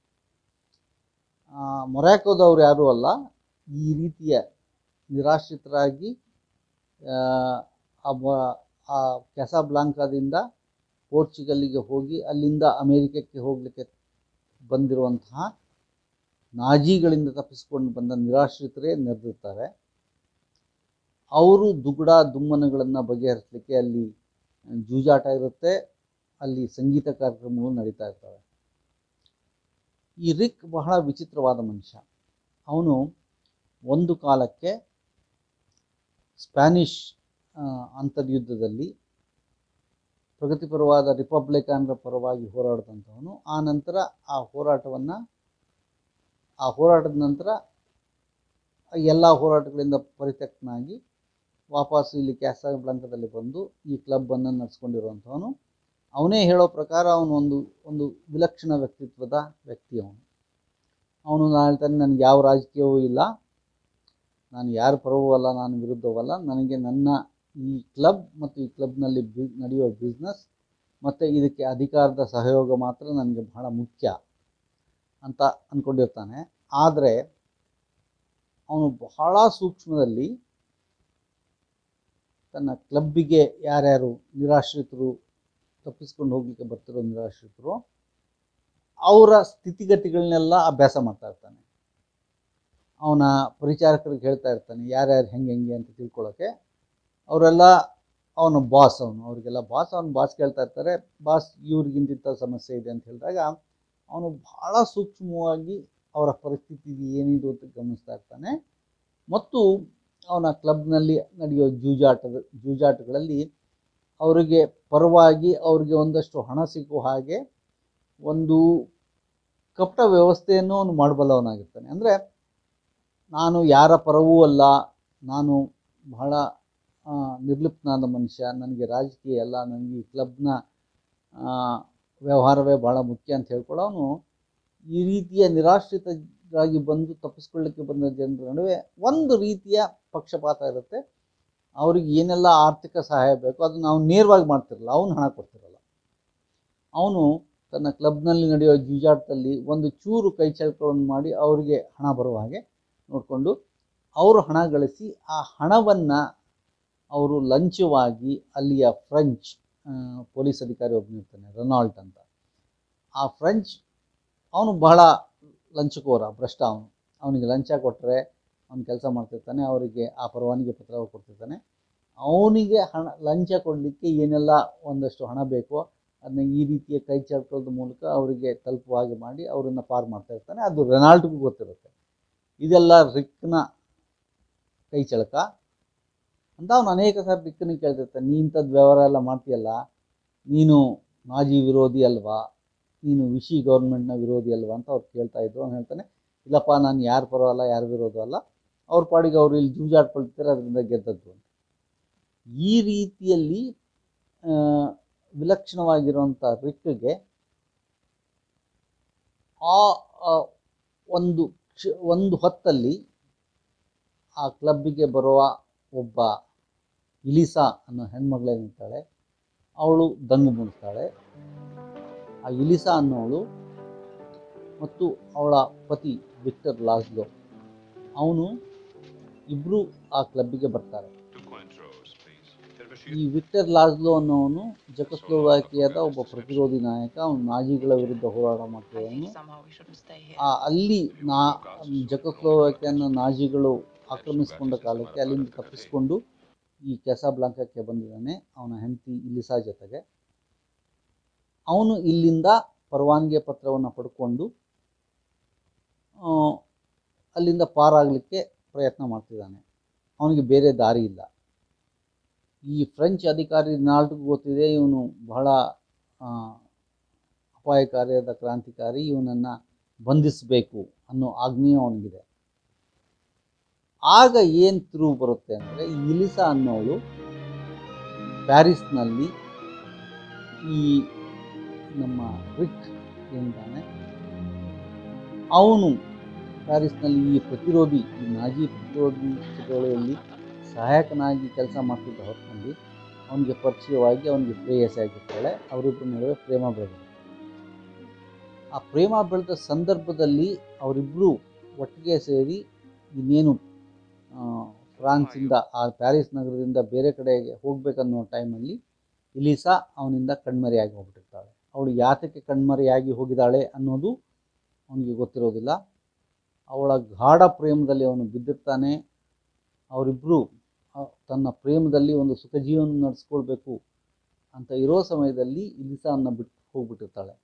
ಮೊರ್ಯಾಕೋದವ್ರು ಯಾರೂ ಅಲ್ಲ ಈ ರೀತಿಯ ನಿರಾಶ್ರಿತರಾಗಿ ಆ, ಆ ಬ- ಆ ಕ್ಯಾಸಾಬ್ಲಾಂಕಾದಿಂದ ಪೋರ್ಚುಗಲ್ಲಿಗೆ ಹೋಗಿ ಅಲ್ಲಿಂದ ಅಮೇರಿಕಕ್ಕೆ ಹೋಗಲಿಕ್ಕೆ ಬಂದಿರುವಂತಹ ನಾಜಿಗಳಿಂದ ತಪ್ಪಿಸಿಕೊಂಡು ಬಂದ ನಿರಾಶ್ರಿತರೇ ನೆರೆದಿರ್ತಾರೆ ಅವರು ದುಗುಡ ದುಮ್ಮನಗಳನ್ನು ಬಗೆಹರಿಸಲಿಕ್ಕೆ ಅಲ್ಲಿ ಜೂಜಾಟ ಇರುತ್ತೆ ಅಲ್ಲಿ ಸಂಗೀತ ಕಾರ್ಯಕ್ರಮಗಳು ನಡೀತಾ ಇರ್ತವೆ ಈ ರಿಕ್ ಬಹಳ ವಿಚಿತ್ರವಾದ ಮನುಷ್ಯ ಅವನು ಒಂದು ಕಾಲಕ್ಕೆ ಸ್ಪ್ಯಾನಿಷ್ ಆ, ಅಂತರ್ಯುದ್ಧದಲ್ಲಿ ಪ್ರಗತಿಪರವಾದ ರಿಪಬ್ಲಿಕನ್ರ ಪರವಾಗಿ ಹೋರಾಡಿದಂಥವನು ಆ ನಂತರ ಆ ಹೋರಾಟವನ್ನು ಆ ಹೋರಾಟದ ನಂತರ ಎಲ್ಲ ಹೋರಾಟಗಳಿಂದ ಪರಿತ್ಯಕ್ತನಾಗಿ ವಾಪಸ್ಸು ಇಲ್ಲಿ ಕ್ಯಾಸಾಬ್ಲಾಂಕದಲ್ಲಿ ಬಂದು ಈ ಕ್ಲಬ್ಬನ್ನು ನಡೆಸ್ಕೊಂಡಿರುವಂಥವನು ಅವನೇ ಹೇಳೋ ಪ್ರಕಾರ ಅವನು ಒಂದು ಒಂದು ವಿಲಕ್ಷಣ ವ್ಯಕ್ತಿತ್ವದ ವ್ಯಕ್ತಿ ಅವನು ಅವನು ನಾನು ಹೇಳ್ತಾನೆ ನನಗೆ ಯಾವ ರಾಜಕೀಯವೂ ಇಲ್ಲ ನಾನು ಯಾರ ಪರವೂ ಅಲ್ಲ ನಾನು ವಿರುದ್ಧವಲ್ಲ ನನಗೆ ನನ್ನ ಈ ಕ್ಲಬ್ ಮತ್ತು ಈ ಕ್ಲಬ್ನಲ್ಲಿ ಬಿ ನಡೆಯುವ ಬಿಸ್ನೆಸ್ ಮತ್ತು ಇದಕ್ಕೆ ಅಧಿಕಾರದ ಸಹಯೋಗ ಮಾತ್ರ ನನಗೆ ಬಹಳ ಮುಖ್ಯ ಅಂತ ಅಂದ್ಕೊಂಡಿರ್ತಾನೆ ಆದರೆ ಅವನು ಬಹಳ ಸೂಕ್ಷ್ಮದಲ್ಲಿ ತನ್ನ ಕ್ಲಬ್ಬಿಗೆ ಯಾರ್ಯಾರು ನಿರಾಶ್ರಿತರು ತಪ್ಪಿಸ್ಕೊಂಡು ಹೋಗ್ಲಿಕ್ಕೆ ಬರ್ತಿರೋ ನಿರಾಶ್ರಿತರು ಅವರ ಸ್ಥಿತಿಗತಿಗಳನ್ನೆಲ್ಲ ಅಭ್ಯಾಸ ಮಾಡ್ತಾ ಇರ್ತಾನೆ ಅವನ ಪರಿಚಾರಕರಿಗೆ ಹೇಳ್ತಾ ಇರ್ತಾನೆ ಯಾರ್ಯಾರು ಹೆಂಗೆ ಹೆಂಗೆ ಅಂತ ತಿಳ್ಕೊಳ್ಳೋಕ್ಕೆ ಅವರೆಲ್ಲ ಅವನು ಬಾಸ್ ಅವನು ಅವರಿಗೆಲ್ಲ ಬಾಸ್ ಅವನು ಬಾಸ್ ಕೇಳ್ತಾ ಇರ್ತಾರೆ ಬಾಸ್ ಇವ್ರಿಗಿಂತಿಂಥ ಸಮಸ್ಯೆ ಇದೆ ಅಂತ ಹೇಳಿದಾಗ ಅವನು ಬಹಳ ಸೂಕ್ಷ್ಮವಾಗಿ ಅವರ ಪರಿಸ್ಥಿತಿ ಏನಿದು ಅಂತ ಗಮನಿಸ್ತಾ ಇರ್ತಾನೆ ಮತ್ತು ಅವನ ಕ್ಲಬ್ನಲ್ಲಿ ನಡೆಯೋ ಜೂಜಾಟದ ಜೂಜಾಟಗಳಲ್ಲಿ ಅವರಿಗೆ ಪರವಾಗಿ ಅವರಿಗೆ ಒಂದಷ್ಟು ಹಣ ಸಿಕ್ಕೋ ಹಾಗೆ ಒಂದು ಕಪಟ ವ್ಯವಸ್ಥೆಯನ್ನು ಅವನು ಮಾಡಬಲ್ಲವನಾಗಿರ್ತಾನೆ ಅಂದರೆ ನಾನು ಯಾರ ಪರವೂ ಅಲ್ಲ ನಾನು ಬಹಳ ಆ, ನಿರ್ಲಿಪ್ತನಾದ ಮನುಷ್ಯ ನನಗೆ ರಾಜಕೀಯ ಅಲ್ಲ ನನಗೆ ಈ ಕ್ಲಬ್ನ ಆ, ವ್ಯವಹಾರವೇ ಭಾಳ ಮುಖ್ಯ ಅಂತ ಹೇಳ್ಕೊಳ್ಳೋನು ಈ ರೀತಿಯ ನಿರಾಶ್ರಿತರಾಗಿ ಬಂದು ತಪ್ಪಿಸ್ಕೊಳ್ಳಿಕ್ಕೆ ಬಂದ ಜನರ ನಡುವೆ ಒಂದು ರೀತಿಯ ಪಕ್ಷಪಾತ ಇರುತ್ತೆ ಅವ್ರಿಗೆ ಏನೆಲ್ಲ ಆರ್ಥಿಕ ಸಹಾಯ ಬೇಕೋ ಅದನ್ನು ಅವ್ನು ನೇರವಾಗಿ ಮಾಡ್ತಿರಲ್ಲ ಅವನು ಹಣ ಕೊಡ್ತಿರಲ್ಲ ಅವನು ತನ್ನ ಕ್ಲಬ್ನಲ್ಲಿ ನಡೆಯೋ ಜೂಜಾಟದಲ್ಲಿ ಒಂದು ಚೂರು ಕೈ ಚಳಕವನ್ನು ಮಾಡಿ ಅವರಿಗೆ ಹಣ ಬರುವ ಹಾಗೆ ನೋಡಿಕೊಂಡು ಅವರು ಹಣ ಗಳಿಸಿ ಆ ಹಣವನ್ನು ಅವರು ಲಂಚವಾಗಿ ಅಲ್ಲಿಯ ಫ್ರೆಂಚ್ ಆ, ಪೊಲೀಸ್ ಅಧಿಕಾರಿ ಒಬ್ಬನಿರ್ತಾನೆ ರೆನಾಲ್ಟ್ ಅಂತ ಆ ಫ್ರೆಂಚ್ ಅವನು ಬಹಳ ಲಂಚಕೋರ ಭ್ರಷ್ಟ ಅವನು ಅವನಿಗೆ ಲಂಚ ಕೊಟ್ಟರೆ ಅವನು ಕೆಲಸ ಮಾಡ್ತಿರ್ತಾನೆ ಅವರಿಗೆ ಆ ಪರವಾನಗಿ ಪತ್ರ ಕೊಡ್ತಿರ್ತಾನೆ ಅವನಿಗೆ ಹಣ ಲಂಚ ಕೊಡಲಿಕ್ಕೆ ಏನೆಲ್ಲ ಒಂದಷ್ಟು ಹಣ ಬೇಕೋ ಅದನ್ನ ಈ ರೀತಿಯ ಕೈ ಚಳಕದ ಮೂಲಕ ಅವರಿಗೆ ತಲುಪುವ ಹಾಗೆ ಮಾಡಿ ಅವರನ್ನು ಪಾರು ಮಾಡ್ತಾ ಇರ್ತಾನೆ ಅದು ರೆನಾಲ್ಡ್ಗೂ ಗೊತ್ತಿರುತ್ತೆ ಇದೆಲ್ಲ ರಿಕ್ನ ಕೈ ಚಳಕ ಅಂತ ಅವನು ಅನೇಕ ಸಾರಿ ರಿಕ್ಕನಿಗೆ ಕೇಳ್ತಿರ್ತಾನೆ ನೀ ಇಂಥದ್ದು ವ್ಯವಹಾರ ಎಲ್ಲ ಮಾಡ್ತೀಯಲ್ಲ ನೀನು ಮಾಜಿ ವಿರೋಧಿ ಅಲ್ವಾ ನೀನು ವಿಶಿ ಗೌರ್ಮೆಂಟ್ನ ವಿರೋಧಿ ಅಲ್ವಾ ಅಂತ ಅವ್ರು ಕೇಳ್ತಾ ಇದ್ರು ಅವ್ನು ಹೇಳ್ತಾನೆ ಇಲ್ಲಪ್ಪ ನಾನು ಯಾರ ಪರ ಅಲ್ಲ ಯಾರ ವಿರೋಧ ಅಲ್ಲ ಅವ್ರ ಪಾಡಿಗೆ ಅವ್ರು ಇಲ್ಲಿ ಜೂಜಾಡ್ಕೊಳ್ತಾರೆ ಅದರಿಂದ ಗೆದ್ದದ್ದು ಅಂತ ಈ ರೀತಿಯಲ್ಲಿ ಆ, ವಿಲಕ್ಷಣವಾಗಿರುವಂಥ ರಿಕ್ಗೆ ಆ ಆ ಒಂದು ಕ್ಷ ಒಂದು ಹೊತ್ತಲ್ಲಿ ಆ ಕ್ಲಬ್ಬಿಗೆ ಬರುವ ಒಬ್ಬ ಇಲಿಸಾ ಅನ್ನೋ ಹೆಣ್ಮಗಳೇನಿರ್ತಾಳೆ ಅವಳು ದಂಗು ಮೂಡಿಸ್ತಾಳೆ ಆ ಇಲಿಸಾ ಅನ್ನೋಳು ಮತ್ತು ಅವಳ ಪತಿ ವಿಕ್ಟರ್ ಲಾಸ್ಲೋ ಅವನು ಇಬ್ಬರು ಆ ಕ್ಲಬ್ಬಿಗೆ ಬರ್ತಾರೆ ಈ ವಿಕ್ಟರ್ ಲಾಸ್ಲೋ ಅನ್ನೋವನು ಜಕಸ್ಲೋವಾಕಿಯಾದ ಒಬ್ಬ ಪ್ರತಿರೋಧಿ ನಾಯಕ ಅವನು ನಾಜಿಗಳ ವಿರುದ್ಧ ಹೋರಾಟ ಮಾಡ್ತಿದ್ದವನು ಆ ಅಲ್ಲಿ ನಾ ಜಕಸ್ಲೋವಾಕಿಯನ್ನ ನಾಜಿಗಳು ಆಕ್ರಮಿಸಿಕೊಂಡ ಕಾಲಕ್ಕೆ ಅಲ್ಲಿಂದ ತಪ್ಪಿಸಿಕೊಂಡು ಈ ಕೆಸಾಬ್ಲಾಂಕಕ್ಕೆ ಬಂದಿದ್ದಾನೆ ಅವನ ಹೆಂಡತಿ ಇಲಿಸಾ ಜೊತೆಗೆ ಅವನು ಇಲ್ಲಿಂದ ಪರವಾನಗಿ ಪತ್ರವನ್ನು ಪಡ್ಕೊಂಡು ಆ, ಅಲ್ಲಿಂದ ಪಾರಾಗಲಿಕ್ಕೆ ಪ್ರಯತ್ನ ಮಾಡ್ತಿದ್ದಾನೆ ಅವನಿಗೆ ಬೇರೆ ದಾರಿ ಇಲ್ಲ ಈ ಫ್ರೆಂಚ್ ಅಧಿಕಾರಿ ರಿನಾಲ್ಡ್ಗೂ ಗೊತ್ತಿದೆ ಇವನು ಬಹಳ ಆ, ಅಪಾಯಕಾರಿಯಾದ ಕ್ರಾಂತಿಕಾರಿ ಇವನನ್ನು ಬಂಧಿಸಬೇಕು ಅನ್ನೋ ಆಜ್ಞೆಯೂ ಅವನಿಗಿದೆ ಆಗ ಏನು ತಿರುವು ಬರುತ್ತೆ ಅಂದರೆ ಇಲಿಸಾ ಅನ್ನೋಳು ಪ್ಯಾರಿಸ್ನಲ್ಲಿ ಈ ನಮ್ಮ ರಿಕ್ ಏನಿದ್ದಾನೆ ಅವನು ಪ್ಯಾರಿಸ್ನಲ್ಲಿ ಈ ಪ್ರತಿರೋಧಿ ಈ ನಾಜಿ ಪ್ರತಿರೋಧಿ ಚಳವಳಿಯಲ್ಲಿ ಸಹಾಯಕನಾಗಿ ಕೆಲಸ ಮಾಡ್ತಿದ್ದ ಹೊತ್ತಿನಲ್ಲಿ ಅವನಿಗೆ ಪರಿಚಯವಾಗಿ ಅವನಿಗೆ ಪ್ರೇಯಸಿ ಆಗಿರ್ತಾಳೆ ಅವರಿಬ್ಬರ ನಡುವೆ ಪ್ರೇಮ ಬೆಳೆದಿದೆ ಆ ಪ್ರೇಮ ಬೆಳೆದ ಸಂದರ್ಭದಲ್ಲಿ ಅವರಿಬ್ಬರು ಒಟ್ಟಿಗೆ ಸೇರಿ ಇನ್ನೇನು ಆ, ಫ್ರಾನ್ಸಿಂದ ಆ ಪ್ಯಾರಿಸ್ ನಗರದಿಂದ ಬೇರೆ ಕಡೆಗೆ ಹೋಗ್ಬೇಕನ್ನೋ ಟೈಮಲ್ಲಿ ಇಲಿಸಾ ಅವನಿಂದ ಕಣ್ಮರೆಯಾಗಿ ಹೋಗ್ಬಿಟ್ಟಿರ್ತಾಳೆ ಅವಳು ಯಾತಕ್ಕೆ ಕಣ್ಮರೆಯಾಗಿ ಹೋಗಿದ್ದಾಳೆ ಅನ್ನೋದು ಅವನಿಗೆ ಗೊತ್ತಿರೋದಿಲ್ಲ ಅವಳ ಗಾಢ ಪ್ರೇಮದಲ್ಲಿ ಅವನು ಬಿದ್ದಿರ್ತಾನೆ ಅವರಿಬ್ಬರು ತನ್ನ ಪ್ರೇಮದಲ್ಲಿ ಒಂದು ಸುಖ ಜೀವನ ನಡೆಸ್ಕೊಳ್ಬೇಕು ಅಂತ ಇರೋ ಸಮಯದಲ್ಲಿ ಇಲಿಸಾನ್ನ ಬಿಟ್ಟು ಹೋಗ್ಬಿಟ್ಟಿರ್ತಾಳೆ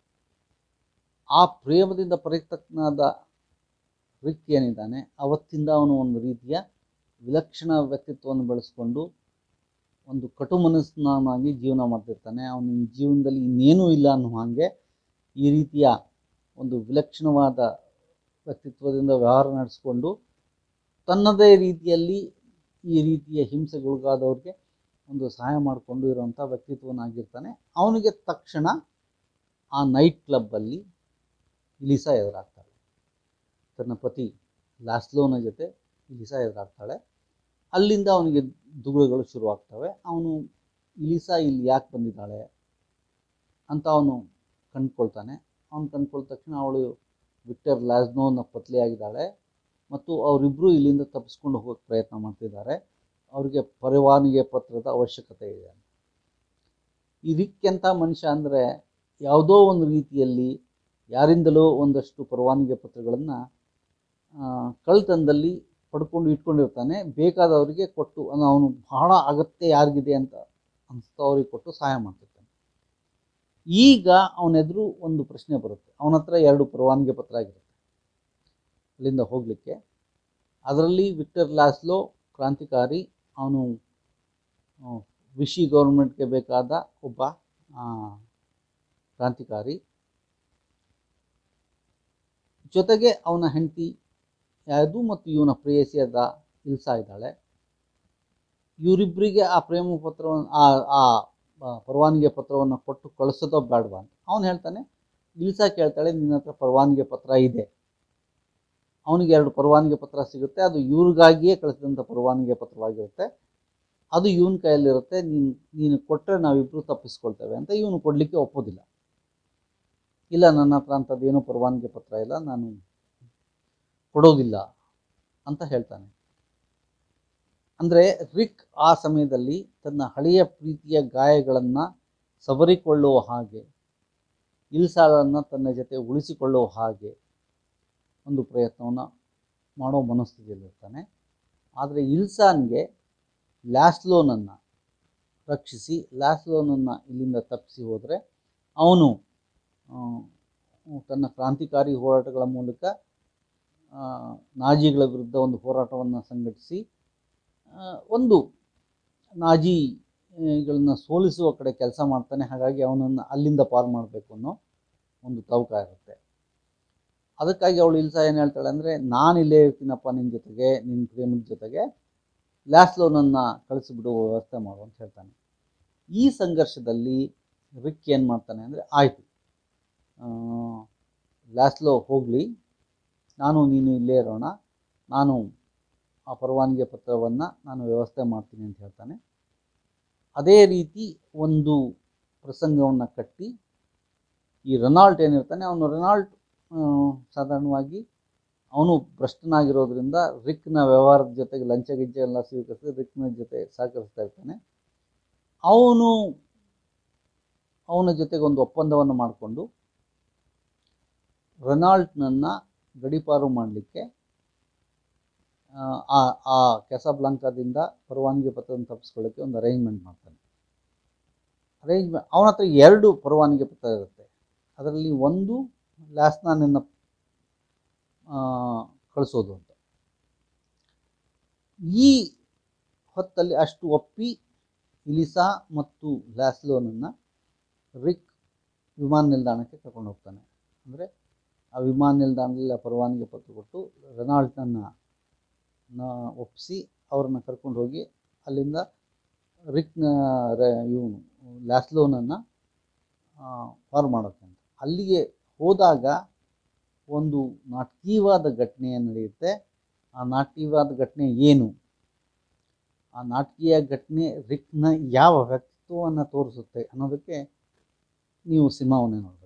ಆ ಪ್ರೇಮದಿಂದ ಪರಿತಕ್ನಾದ ರಿಕ್ ಏನಿದ್ದಾನೆ ಅವತ್ತಿಂದ ಅವನು ಒಂದು ರೀತಿಯ ವಿಲಕ್ಷಣ ವ್ಯಕ್ತಿತ್ವವನ್ನು ಬೆಳೆಸ್ಕೊಂಡು ಒಂದು ಕಟು ಮನಸ್ಸನಾಗಿ ಜೀವನ ಮಾಡ್ತಿರ್ತಾನೆ ಅವನ ಜೀವನದಲ್ಲಿ ಇನ್ನೇನೂ ಇಲ್ಲ ಅನ್ನೋ ಹಾಗೆ ಈ ರೀತಿಯ ಒಂದು ವಿಲಕ್ಷಣವಾದ ವ್ಯಕ್ತಿತ್ವದಿಂದ ವ್ಯವಹಾರ ನಡೆಸ್ಕೊಂಡು ತನ್ನದೇ ರೀತಿಯಲ್ಲಿ ಈ ರೀತಿಯ ಹಿಂಸೆಗೊಳಗಾದವ್ರಿಗೆ ಒಂದು ಸಹಾಯ ಮಾಡಿಕೊಂಡು ಇರುವಂಥ ವ್ಯಕ್ತಿತ್ವನಾಗಿರ್ತಾನೆ ಅವನಿಗೆ ತಕ್ಷಣ ಆ ನೈಟ್ ಕ್ಲಬ್ಬಲ್ಲಿ ಇಲಿಸಾ ಎದುರಾಗ್ತಾಳೆ ತನ್ನ ಪತಿ ಲಾಸ್ಲೋನ ಜೊತೆ ಇಲಿಸಾ ಎದುರಾಗ್ತಾಳೆ ಅಲ್ಲಿಂದ ಅವನಿಗೆ ದುಗುಳುಗಳು ಶುರುವಾಗ್ತವೆ ಅವನು ಇಲಿಸಾ ಇಲ್ಲಿ ಯಾಕೆ ಬಂದಿದ್ದಾಳೆ ಅಂತ ಅವನು ಕಂಡ್ಕೊಳ್ತಾನೆ ಅವನು ಕಂಡ್ಕೊಳ್ದ ತಕ್ಷಣ ಅವಳು ವಿಕ್ಟರ್ ಲ್ಯಾಸ್ನೋನ ಪತ್ಲಿಯಾಗಿದ್ದಾಳೆ ಮತ್ತು ಅವರಿಬ್ಬರು ಇಲ್ಲಿಂದ ತಪ್ಪಿಸ್ಕೊಂಡು ಹೋಗೋಕ್ಕೆ ಪ್ರಯತ್ನ ಮಾಡ್ತಿದ್ದಾರೆ ಅವರಿಗೆ ಪರವಾನಗಿ ಪತ್ರದ ಅವಶ್ಯಕತೆ ಇದೆ ಇದಕ್ಕೆಂಥ ಮನುಷ್ಯ ಅಂದರೆ ಯಾವುದೋ ಒಂದು ರೀತಿಯಲ್ಲಿ ಯಾರಿಂದಲೋ ಒಂದಷ್ಟು ಪರವಾನಗಿ ಪತ್ರಗಳನ್ನು ಕಳ್ತನದಲ್ಲಿ ಪಡ್ಕೊಂಡು ಇಟ್ಕೊಂಡಿರ್ತಾನೆ ಬೇಕಾದವರಿಗೆ ಕೊಟ್ಟು ಅಂದ್ರೆ ಅವನು ಬಹಳ ಅಗತ್ಯ ಯಾರಿಗಿದೆ ಅಂತ ಅನಿಸ್ತವ್ರಿಗೆ ಕೊಟ್ಟು ಸಹಾಯ ಮಾಡ್ತಿರ್ತಾನೆ ಈಗ ಅವನೆದುರು ಒಂದು ಪ್ರಶ್ನೆ ಬರುತ್ತೆ ಅವನ ಹತ್ರ ಎರಡು ಪರವಾನಗಿ ಪತ್ರ ಆಗಿರುತ್ತೆ ಅಲ್ಲಿಂದ ಹೋಗಲಿಕ್ಕೆ ಅದರಲ್ಲಿ ವಿಕ್ಟರ್ ಲಾಸ್ಲೋ ಕ್ರಾಂತಿಕಾರಿ ಅವನು ಆ, ವಿಶಿ ಗೌರ್ಮೆಂಟ್ಗೆ ಬೇಕಾದ ಒಬ್ಬ ಆ, ಕ್ರಾಂತಿಕಾರಿ ಜೊತೆಗೆ ಅವನ ಹೆಂಡತಿ ಯಾವುದು ಮತ್ತು ಇವನ ಪ್ರೇಯಸಿಯಾದ ಇಲ್ಸಾ ಇದ್ದಾಳೆ ಇವರಿಬ್ಬರಿಗೆ ಆ ಪ್ರೇಮ ಪತ್ರವನ್ನು ಆ ಆ ಆ ಪರವಾನಗಿ ಪತ್ರವನ್ನು ಕೊಟ್ಟು ಕಳಿಸೋದೋ ಬೇಡವಾ ಅಂತ ಅವನು ಹೇಳ್ತಾನೆ ಇಲ್ಸಾ ಕೇಳ್ತಾಳೆ ನಿನ್ನ ಹತ್ರ ಪರವಾನಗಿ ಪತ್ರ ಇದೆ ಅವನಿಗೆ ಎರಡು ಪರವಾನಗಿ ಪತ್ರ ಸಿಗುತ್ತೆ ಅದು ಇವ್ರಿಗಾಗಿಯೇ ಕಳಿಸಿದಂಥ ಪರವಾನಗಿ ಪತ್ರವಾಗಿರುತ್ತೆ ಅದು ಇವನ ಕೈಯಲ್ಲಿರುತ್ತೆ ನೀನು ನೀನು ಕೊಟ್ಟರೆ ನಾವಿಬ್ಬರು ತಪ್ಪಿಸ್ಕೊಳ್ತೇವೆ ಅಂತ ಇವನು ಕೊಡಲಿಕ್ಕೆ ಒಪ್ಪೋದಿಲ್ಲ ಇಲ್ಲ ನನ್ನ ಹತ್ರ ಅಂಥದ್ದು ಏನೂ ಪರವಾನಗಿ ಪತ್ರ ಇಲ್ಲ ನಾನು ಕೊಡೋದಿಲ್ಲ ಅಂತ ಹೇಳ್ತಾನೆ ಅಂದರೆ ರಿಕ್ ಆ ಸಮಯದಲ್ಲಿ ತನ್ನ ಹಳೆಯ ಪ್ರೀತಿಯ ಗಾಯಗಳನ್ನು ಸವರಿಕೊಳ್ಳುವ ಹಾಗೆ ಇಲ್ಸಾಳನ್ನು ತನ್ನ ಜೊತೆ ಉಳಿಸಿಕೊಳ್ಳುವ ಹಾಗೆ ಒಂದು ಪ್ರಯತ್ನವನ್ನು ಮಾಡೋ ಮನಸ್ಥಿತಿಯಲ್ಲಿರ್ತಾನೆ ಆದರೆ ಇಲ್ಸಾನ್ಗೆ ಲ್ಯಾಸ್ಲೋನನ್ನು ರಕ್ಷಿಸಿ ಲ್ಯಾಸ್ಲೋನನ್ನು ಇಲ್ಲಿಂದ ತಪ್ಪಿಸಿ ಹೋದರೆ ಅವನು ಆ, ತನ್ನ ಕ್ರಾಂತಿಕಾರಿ ಹೋರಾಟಗಳ ಮೂಲಕ ಆ, ನಾಜಿಗಳ ವಿರುದ್ಧ ಒಂದು ಹೋರಾಟವನ್ನು ಸಂಘಟಿಸಿ ಆ, ಒಂದು ನಾಜಿಗಳನ್ನ ಸೋಲಿಸುವ ಕಡೆ ಕೆಲಸ ಮಾಡ್ತಾನೆ ಹಾಗಾಗಿ ಅವನನ್ನು ಅಲ್ಲಿಂದ ಪಾರು ಮಾಡಬೇಕು ಅನ್ನೋ ಒಂದು ತವಕ ಇರುತ್ತೆ ಅದಕ್ಕಾಗಿ ಅವಳು ಇಲ್ಸಾ ಏನು ಹೇಳ್ತಾಳೆ ಅಂದರೆ ನಾನು ಇಲ್ಲೇ ಇರ್ತೀನಪ್ಪ ನಿನ್ನ ಜೊತೆಗೆ ನಿನ್ನ ಪ್ರೇಮದ ಜೊತೆಗೆ ಲ್ಯಾಸ್ಲೋನನ್ನು ಕಳಿಸಿಬಿಡುವ ವ್ಯವಸ್ಥೆ ಮಾಡು ಅಂತ ಹೇಳ್ತಾನೆ ಈ ಸಂಘರ್ಷದಲ್ಲಿ ರಿಕ್ ಏನು ಮಾಡ್ತಾನೆ ಅಂದರೆ ಆಯಿತು ಲ್ಯಾಸ್ಲೋ ಹೋಗಲಿ ನಾನು ನೀನು ಇಲ್ಲೇ ಇರೋಣ ನಾನು ಆ ಪರವಾನಗಿ ಪತ್ರವನ್ನು ನಾನು ವ್ಯವಸ್ಥೆ ಮಾಡ್ತೀನಿ ಅಂತ ಹೇಳ್ತಾನೆ ಅದೇ ರೀತಿ ಒಂದು ಪ್ರಸಂಗವನ್ನು ಕಟ್ಟಿ ಈ ರೆನಾಲ್ಟ್ ಏನಿರ್ತಾನೆ ಅವನು ರೆನಾಲ್ಟ್ ಆ, ಸಾಧಾರಣವಾಗಿ ಅವನು ಭ್ರಷ್ಟನಾಗಿರೋದ್ರಿಂದ ರಿಕ್ನ ವ್ಯವಹಾರದ ಜೊತೆಗೆ ಲಂಚ ಗಿಂಚ ಎಲ್ಲ ಸ್ವೀಕರಿಸಿ ರಿಕ್ನ ಜೊತೆ ಸಹಕರಿಸ್ತಾ ಇರ್ತಾನೆ ಅವನು ಅವನ ಜೊತೆಗೆ ಒಂದು ಒಪ್ಪಂದವನ್ನು ಮಾಡಿಕೊಂಡು ರೆನಾಲ್ಟ್ನನ್ನು ಗಡಿಪಾರು ಮಾಡಲಿಕ್ಕೆ ಆ ಆ ಕೆಸಾಬ್ಲಾಂಕಾದಿಂದ ಪರವಾನಗಿ ಪತ್ರವನ್ನು ತಪ್ಪಿಸ್ಕೊಳ್ಳೋಕ್ಕೆ ಒಂದು ಅರೇಂಜ್ಮೆಂಟ್ ಮಾಡ್ತಾನೆ ಅರೇಂಜ್ಮೆಂಟ್ ಅವನ ಹತ್ರ ಎರಡು ಪರವಾನಗಿ ಪತ್ರ ಇರುತ್ತೆ ಅದರಲ್ಲಿ ಒಂದು ಲ್ಯಾಸ್ನಾನನ್ನು ಕಳಿಸೋದು ಅಂತ ಈ ಹೊತ್ತಲ್ಲಿ ಅಷ್ಟು ಒಪ್ಪಿ ಇಲಿಸಾ ಮತ್ತು ಲ್ಯಾಸ್ಲೋನನ್ನು ರಿಕ್ ವಿಮಾನ ನಿಲ್ದಾಣಕ್ಕೆ ಕರ್ಕೊಂಡು ಹೋಗ್ತಾನೆ ಅಂದರೆ ಆ ವಿಮಾನ ನಿಲ್ದಾಣದಲ್ಲಿ ಆ ಪರವಾನಗಿ ಪತ್ರ ಕೊಟ್ಟು ರೆನಾಲ್ಡ್ನನ್ನು ಒಪ್ಪಿಸಿ ಅವ್ರನ್ನ ಕರ್ಕೊಂಡು ಹೋಗಿ ಅಲ್ಲಿಂದ ರಿಕ್ನ ಇವನು ಲ್ಯಾಸ್ಲೋನನ್ನು ಫಾರ್ ಮಾಡೋಕ್ಕೆ ಅಂತ ಅಲ್ಲಿಗೆ ಹೋದಾಗ ಒಂದು ನಾಟಕೀಯವಾದ ಘಟನೆ ನಡೆಯುತ್ತೆ ಆ ನಾಟಕೀಯವಾದ ಘಟನೆ ಏನು ಆ ನಾಟಕೀಯ ಘಟನೆ ರಿಕ್ನ ಯಾವ ವ್ಯಕ್ತಿತ್ವವನ್ನು ತೋರಿಸುತ್ತೆ ಅನ್ನೋದಕ್ಕೆ ನೀವು ಸಿನಿಮಾವನ್ನೇ ನೋಡಬೇಕು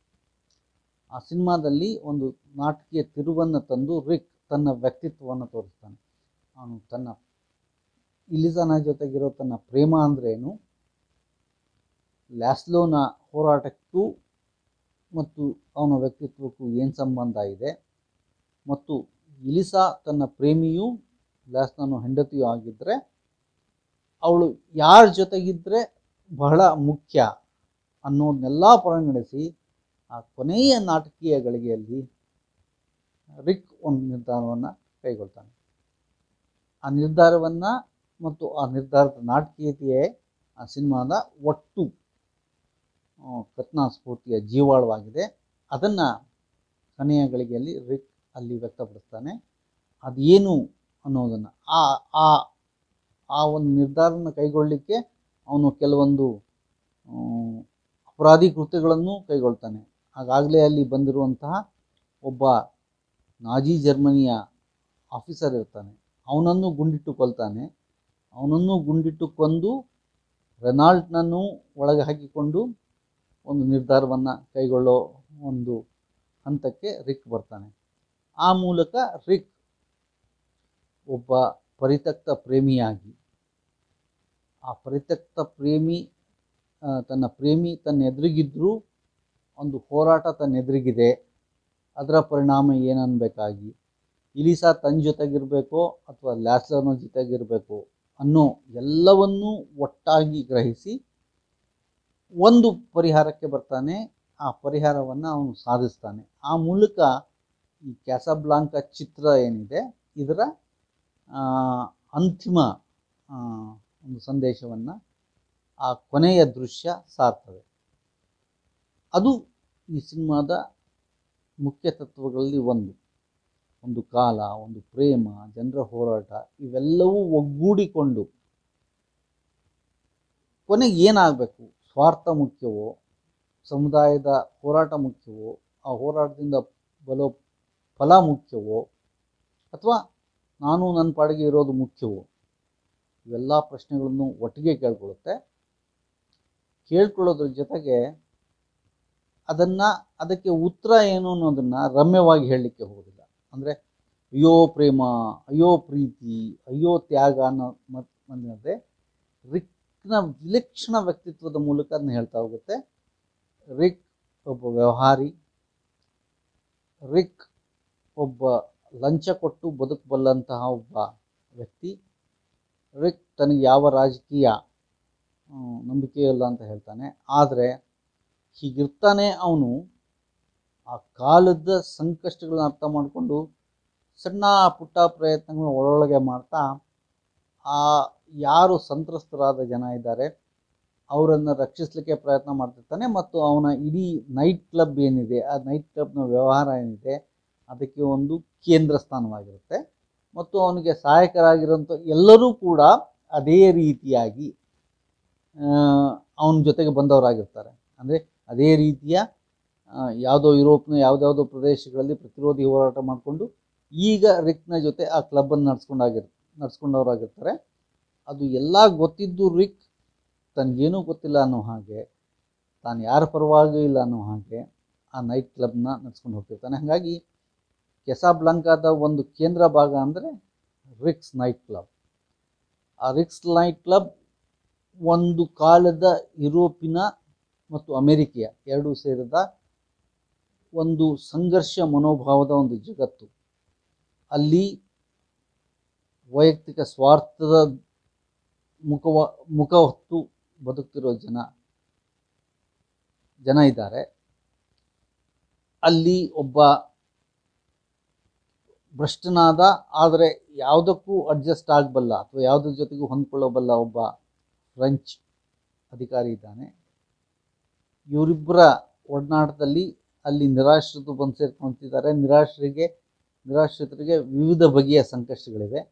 ಆ ಸಿನಿಮಾದಲ್ಲಿ ಒಂದು ನಾಟಕೀಯ ತಿರುವನ್ನು ತಂದು ರಿಕ್ ತನ್ನ ವ್ಯಕ್ತಿತ್ವವನ್ನು ತೋರಿಸ್ತಾನೆ ಅವನು ತನ್ನ ಇಲಿಜಾನ ಜೊತೆಗಿರೋ ತನ್ನ ಪ್ರೇಮ ಅಂದ್ರೇನು ಲ್ಯಾಸ್ಲೋನ ಹೋರಾಟಕ್ಕೂ ಮತ್ತು ಅವನ ವ್ಯಕ್ತಿತ್ವಕ್ಕೂ ಏನು ಸಂಬಂಧ ಇದೆ ಮತ್ತು ಇಲಿಸಾ ತನ್ನ ಪ್ರೇಮಿಯೂ ಲ್ಯಾಸ್ಲೋನ ಹೆಂಡತಿಯೂ ಆಗಿದ್ದರೆ ಅವಳು ಯಾರ ಜೊತೆಗಿದ್ದರೆ ಬಹಳ ಮುಖ್ಯ ಅನ್ನೋದನ್ನೆಲ್ಲ ಪರಿಗಣಿಸಿ ಆ ಕೊನೆಯ ನಾಟಕೀಯ ಗಳಿಗೆಯಲ್ಲಿ ರಿಕ್ ಒಂದು ನಿರ್ಧಾರವನ್ನು ಕೈಗೊಳ್ತಾನೆ ಆ ನಿರ್ಧಾರವನ್ನು ಮತ್ತು ಆ ನಿರ್ಧಾರದ ನಾಟಕೀಯತೆಯೇ ಆ ಸಿನಿಮಾದ ಒಟ್ಟು ಆ, ಕಥನ ಸ್ಫೂರ್ತಿಯ ಜೀವಾಳವಾಗಿದೆ ಅದನ್ನು ಕೊನೆಯ ಗಳಿಗೆಯಲ್ಲಿ ರಿಕ್ ಅಲ್ಲಿ ವ್ಯಕ್ತಪಡಿಸ್ತಾನೆ ಅದೇನು ಅನ್ನೋದನ್ನು ಆ ಆ ಆ ಒಂದು ನಿರ್ಧಾರನ ಕೈಗೊಳ್ಳಲಿಕ್ಕೆ ಅವನು ಕೆಲವೊಂದು ಆ, ಅಪರಾಧಿ ಕೃತ್ಯಗಳನ್ನು ಕೈಗೊಳ್ತಾನೆ ಆಗಾಗಲೇ ಅಲ್ಲಿ ಬಂದಿರುವಂತಹ ಒಬ್ಬ ನಾಜಿ ಜರ್ಮನಿಯ ಆಫೀಸರ್ ಇರ್ತಾನೆ ಅವನನ್ನು ಗುಂಡಿಟ್ಟು ಕೊಲ್ತಾನೆ ಅವನನ್ನು ಗುಂಡಿಟ್ಟು ಕೊಂದು ರೆನಾಲ್ಡ್ನನ್ನು ಒಳಗೆ ಹಾಕಿಕೊಂಡು ಒಂದು ನಿರ್ಧಾರವನ್ನು ಕೈಗೊಳ್ಳೋ ಒಂದು ಹಂತಕ್ಕೆ ರಿಕ್ ಬರ್ತಾನೆ ಆ ಮೂಲಕ ರಿಕ್ ಒಬ್ಬ ಪರಿತ್ಯಕ್ತ ಪ್ರೇಮಿಯಾಗಿ ಆ ಪರಿತ್ಯಕ್ತ ಪ್ರೇಮಿ ಆ, ತನ್ನ ಪ್ರೇಮಿ ತನ್ನ ಎದುರಿಗಿದ್ರೂ ಒಂದು ಹೋರಾಟ ತನ್ನ ಎದುರಿಗಿದೆ ಅದರ ಪರಿಣಾಮ ಏನನ್ಬೇಕಾಗಿ ಇಲಿಸಾ ತನ್ನ ಜೊತೆಗಿರಬೇಕೋ ಅಥವಾ ಲ್ಯಾಸ್ಲರ್ನ ಜೊತೆಗಿರಬೇಕು ಅನ್ನೋ ಎಲ್ಲವನ್ನೂ ಒಟ್ಟಾಗಿ ಗ್ರಹಿಸಿ ಒಂದು ಪರಿಹಾರಕ್ಕೆ ಬರ್ತಾನೆ ಆ ಪರಿಹಾರವನ್ನು ಅವನು ಸಾಧಿಸ್ತಾನೆ ಆ ಮೂಲಕ ಈ ಕ್ಯಾಸಬ್ಲಾಂಕ ಚಿತ್ರ ಏನಿದೆ ಇದರ ಆ, ಅಂತಿಮ ಆ, ಒಂದು ಸಂದೇಶವನ್ನು ಆ ಕೊನೆಯ ದೃಶ್ಯ ಸಾರ್ತದೆ ಅದು ಈ ಸಿನಿಮಾದ ಮುಖ್ಯ ತತ್ವಗಳಲ್ಲಿ ಒಂದು ಒಂದು ಕಾಲ ಒಂದು ಪ್ರೇಮ ಜನರ ಹೋರಾಟ ಇವೆಲ್ಲವೂ ಒಗ್ಗೂಡಿಕೊಂಡು ಕೊನೆಗೆ ಏನಾಗಬೇಕು ಸ್ವಾರ್ಥ ಮುಖ್ಯವೋ ಸಮುದಾಯದ ಹೋರಾಟ ಮುಖ್ಯವೋ ಆ ಹೋರಾಟದಿಂದ ಬರೋ ಫಲ ಮುಖ್ಯವೋ ಅಥವಾ ನಾನು ನನ್ನ ಪಾಡಿಗೆ ಇರೋದು ಮುಖ್ಯವೋ ಇವೆಲ್ಲ ಪ್ರಶ್ನೆಗಳನ್ನು ಒಟ್ಟಿಗೆ ಕೇಳ್ಕೊಳ್ಳುತ್ತೆ ಕೇಳ್ಕೊಳ್ಳೋದ್ರ ಜೊತೆಗೆ ಅದನ್ನು ಅದಕ್ಕೆ ಉತ್ತರ ಏನು ಅನ್ನೋದನ್ನು ರಮ್ಯವಾಗಿ ಹೇಳಲಿಕ್ಕೆ ಹೋಗೋದಿಲ್ಲ ಅಂದರೆ ಅಯ್ಯೋ ಪ್ರೇಮ ಅಯ್ಯೋ ಪ್ರೀತಿ ಅಯ್ಯೋ ತ್ಯಾಗ ಅನ್ನೋ ಮತ್ ಬಂದಿದೆ ರಿಕ್ನ ವಿಲಕ್ಷಣ ವ್ಯಕ್ತಿತ್ವದ ಮೂಲಕ ಅದನ್ನ ಹೇಳ್ತಾ ಹೋಗುತ್ತೆ ರಿಕ್ ಒಬ್ಬ ವ್ಯವಹಾರಿ ರಿಕ್ ಒಬ್ಬ ಲಂಚ ಕೊಟ್ಟು ಬದುಕಬಲ್ಲಂತಹ ಒಬ್ಬ ವ್ಯಕ್ತಿ ರಿಕ್ ತನಗೆ ಯಾವ ರಾಜಕೀಯ ಆ, ನಂಬಿಕೆ ಇಲ್ಲ ಅಂತ ಹೇಳ್ತಾನೆ ಆದರೆ ಹೀಗಿರ್ತಾನೆ ಅವನು ಆ ಕಾಲದ ಸಂಕಷ್ಟಗಳನ್ನ ಅರ್ಥ ಮಾಡಿಕೊಂಡು ಸಣ್ಣ ಪುಟ್ಟ ಪ್ರಯತ್ನಗಳನ್ನ ಒಳೊಳಗೆ ಮಾಡ್ತಾ ಆ ಯಾರು ಸಂತ್ರಸ್ತರಾದ ಜನ ಇದ್ದಾರೆ ಅವರನ್ನು ರಕ್ಷಿಸಲಿಕ್ಕೆ ಪ್ರಯತ್ನ ಮಾಡ್ತಿರ್ತಾನೆ ಮತ್ತು ಅವನ ಇಡೀ ನೈಟ್ ಕ್ಲಬ್ ಏನಿದೆ ಆ ನೈಟ್ ಕ್ಲಬ್ನ ವ್ಯವಹಾರ ಏನಿದೆ ಅದಕ್ಕೆ ಒಂದು ಕೇಂದ್ರ ಸ್ಥಾನವಾಗಿರುತ್ತೆ ಮತ್ತು ಅವನಿಗೆ ಸಹಾಯಕರಾಗಿರೋಂಥ ಎಲ್ಲರೂ ಕೂಡ ಅದೇ ರೀತಿಯಾಗಿ ಅವನ ಜೊತೆಗೆ ಬಂದವರಾಗಿರ್ತಾರೆ ಅಂದರೆ ಅದೇ ರೀತಿಯ ಆ, ಯಾವುದೋ ಯುರೋಪ್ನ ಯಾವುದ್ಯಾವುದೋ ಪ್ರದೇಶಗಳಲ್ಲಿ ಪ್ರತಿರೋಧಿ ಹೋರಾಟ ಮಾಡಿಕೊಂಡು ಈಗ ರಿಕ್ನ ಜೊತೆ ಆ ಕ್ಲಬ್ಬನ್ನು ನಡ್ಸ್ಕೊಂಡಾಗಿರ್ ನಡ್ಸ್ಕೊಂಡವರಾಗಿರ್ತಾರೆ ಅದು ಎಲ್ಲ ಗೊತ್ತಿದ್ದು ರಿಕ್ ತನಗೇನೂ ಗೊತ್ತಿಲ್ಲ ಅನ್ನೋ ಹಾಗೆ ತಾನು ಯಾರ ಪರವಾಗಿ ಇಲ್ಲ ಅನ್ನೋ ಹಾಗೆ ಆ ನೈಟ್ ಕ್ಲಬ್ನ ನಡ್ಸ್ಕೊಂಡು ಹೋಗ್ತಿರ್ತಾನೆ ಹಾಗಾಗಿ ಕೆಸಾಬ್ಲಾಂಕಾದ ಒಂದು ಕೇಂದ್ರ ಭಾಗ ಅಂದರೆ ರಿಕ್ಸ್ ನೈಟ್ ಕ್ಲಬ್ ಆ ರಿಕ್ಸ್ ನೈಟ್ ಕ್ಲಬ್ ಒಂದು ಕಾಲದ ಯುರೋಪಿನ ಮತ್ತು ಅಮೆರಿಕೆಯ ಎರಡೂ ಸೇರಿದ ಒಂದು ಸಂಘರ್ಷ ಮನೋಭಾವದ ಒಂದು ಜಗತ್ತು ಅಲ್ಲಿ ವೈಯಕ್ತಿಕ ಸ್ವಾರ್ಥದ ಮುಖವ ಮುಖ ಹೊತ್ತು ಬದುಕ್ತಿರೋ ಜನ ಜನ ಇದ್ದಾರೆ ಅಲ್ಲಿ ಒಬ್ಬ ಭ್ರಷ್ಟನಾದ ಆದರೆ ಯಾವುದಕ್ಕೂ ಅಡ್ಜಸ್ಟ್ ಆಗಬಲ್ಲ ಅಥವಾ ಯಾವುದ್ರ ಜೊತೆಗೂ ಹೊಂದ್ಕೊಳ್ಳಬಲ್ಲ ಒಬ್ಬ ಫ್ರೆಂಚ್ ಅಧಿಕಾರಿ ಇದ್ದಾನೆ ಇವರಿಬ್ಬರ ಒಡನಾಟದಲ್ಲಿ ಅಲ್ಲಿ ನಿರಾಶ್ರಿತರು ಬಂದು ಸೇರ್ಕೊಂತಿದ್ದಾರೆ ನಿರಾಶ್ರಿಗೆ ನಿರಾಶ್ರಿತರಿಗೆ ವಿವಿಧ ಬಗೆಯ ಸಂಕಷ್ಟಗಳಿವೆ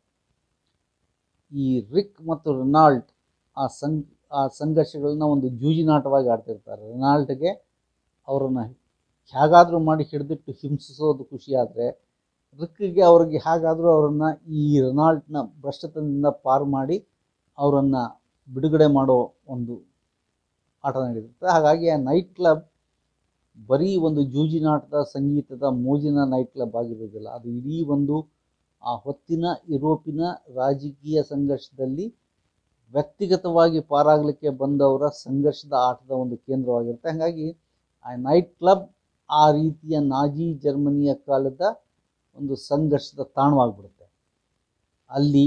ಈ ರಿಕ್ ಮತ್ತು ರೆನಾಲ್ಡ್ ಆ ಸಂಘ ಆ ಸಂಘರ್ಷಗಳನ್ನ ಒಂದು ಜೂಜಿನಾಟವಾಗಿ ಆಡ್ತಿರ್ತಾರೆ ರೆನಾಲ್ಡ್ಗೆ ಅವರನ್ನು ಹೇಗಾದರೂ ಮಾಡಿ ಹಿಡಿದಿಟ್ಟು ಹಿಂಸಿಸೋದು ಖುಷಿ ಆದರೆ ರಿಕ್ಗೆ ಅವ್ರಿಗೆ ಹೇಗಾದರೂ ಅವರನ್ನು ಈ ರೆನಾಲ್ಡ್ನ ಭ್ರಷ್ಟತನದಿಂದ ಪಾರು ಮಾಡಿ ಅವರನ್ನು ಬಿಡುಗಡೆ ಮಾಡೋ ಒಂದು ಆಟ ನಡೀತಿರುತ್ತೆ ಹಾಗಾಗಿ ಆ ನೈಟ್ ಕ್ಲಬ್ ಬರೀ ಒಂದು ಜೂಜಿನಾಟದ ಸಂಗೀತದ ಮೋಜಿನ ನೈಟ್ ಕ್ಲಬ್ ಆಗಿರೋದಿಲ್ಲ ಅದು ಇಡೀ ಒಂದು ಆ ಹೊತ್ತಿನ ಯುರೋಪಿನ ರಾಜಕೀಯ ಸಂಘರ್ಷದಲ್ಲಿ ವ್ಯಕ್ತಿಗತವಾಗಿ ಪಾರಾಗಲಿಕ್ಕೆ ಬಂದವರ ಸಂಘರ್ಷದ ಆಟದ ಒಂದು ಕೇಂದ್ರವಾಗಿರುತ್ತೆ ಹಾಗಾಗಿ ಆ ನೈಟ್ ಕ್ಲಬ್ ಆ ರೀತಿಯ ನಾಜಿ ಜರ್ಮನಿಯ ಕಾಲದ ಒಂದು ಸಂಘರ್ಷದ ತಾಣವಾಗಿಬಿಡುತ್ತೆ ಅಲ್ಲಿ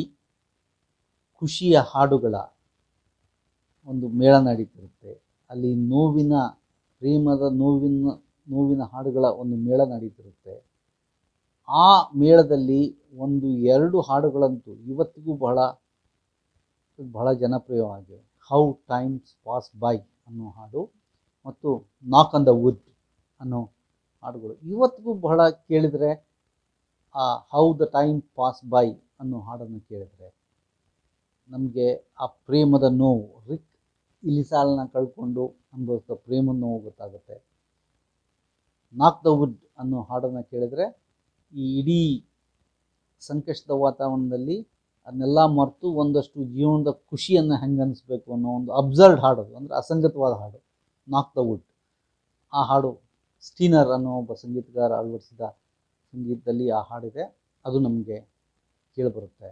ಖುಷಿಯ ಹಾಡುಗಳ ಒಂದು ಮೇಳ ನಡೀತಿರುತ್ತೆ ಅಲ್ಲಿ ನೋವಿನ ಪ್ರೇಮದ ನೋವಿನ ನೋವಿನ ಹಾಡುಗಳ ಒಂದು ಮೇಳ ನಡೀತಿರುತ್ತೆ ಆ ಮೇಳದಲ್ಲಿ ಒಂದು ಎರಡು ಹಾಡುಗಳಂತೂ ಇವತ್ತಿಗೂ ಬಹಳ ಬಹಳ ಜನಪ್ರಿಯವಾಗಿವೆ ಹೌ ಟೈಮ್ಸ್ ಪಾಸ್ ಬೈ ಅನ್ನೋ ಹಾಡು ಮತ್ತು ನಾಕ್ ಆನ್ ದ ವುಡ್ ಅನ್ನೋ ಹಾಡುಗಳು ಇವತ್ತಿಗೂ ಬಹಳ ಕೇಳಿದರೆ ಆ how the time pass by ಅನ್ನೋ ಹಾಡನ್ನು ಕೇಳಿದರೆ ನಮಗೆ ಆ ಪ್ರೇಮದ ನೋವು ರಿಕ್ ಇಲಿಸಾಲನ್ನ ಕಳ್ಕೊಂಡು ಅನುಭವಿಸೋ ಪ್ರೇಮದ ನೋವು ಗೊತ್ತಾಗುತ್ತೆ ನಾಕ್ ದ ವುಡ್ ಅನ್ನೋ ಹಾಡನ್ನು ಕೇಳಿದರೆ ಈ ಇಡೀ ಸಂಕಷ್ಟದ ವಾತಾವರಣದಲ್ಲಿ ಅದನ್ನೆಲ್ಲ ಮರೆತು ಒಂದಷ್ಟು ಜೀವನದ ಖುಷಿಯನ್ನು ಹೆಂಗೆ ಅನಿಸ್ಬೇಕು ಅನ್ನೋ ಒಂದು ಅಬ್ಸರ್ಡ್ ಹಾಡು ಅಂದರೆ ಅಸಂಗತವಾದ ಹಾಡು ನಾಕ್ ದ ವುಡ್ ಆ ಹಾಡು ಸ್ಟೀನರ್ ಅನ್ನೋ ಒಬ್ಬ ಸಂಗೀತಗಾರ ಅಳವಡಿಸಿದ ಸಂಗೀತದಲ್ಲಿ ಆ ಹಾಡಿದೆ ಅದು ನಮಗೆ ಕೇಳಿಬರುತ್ತೆ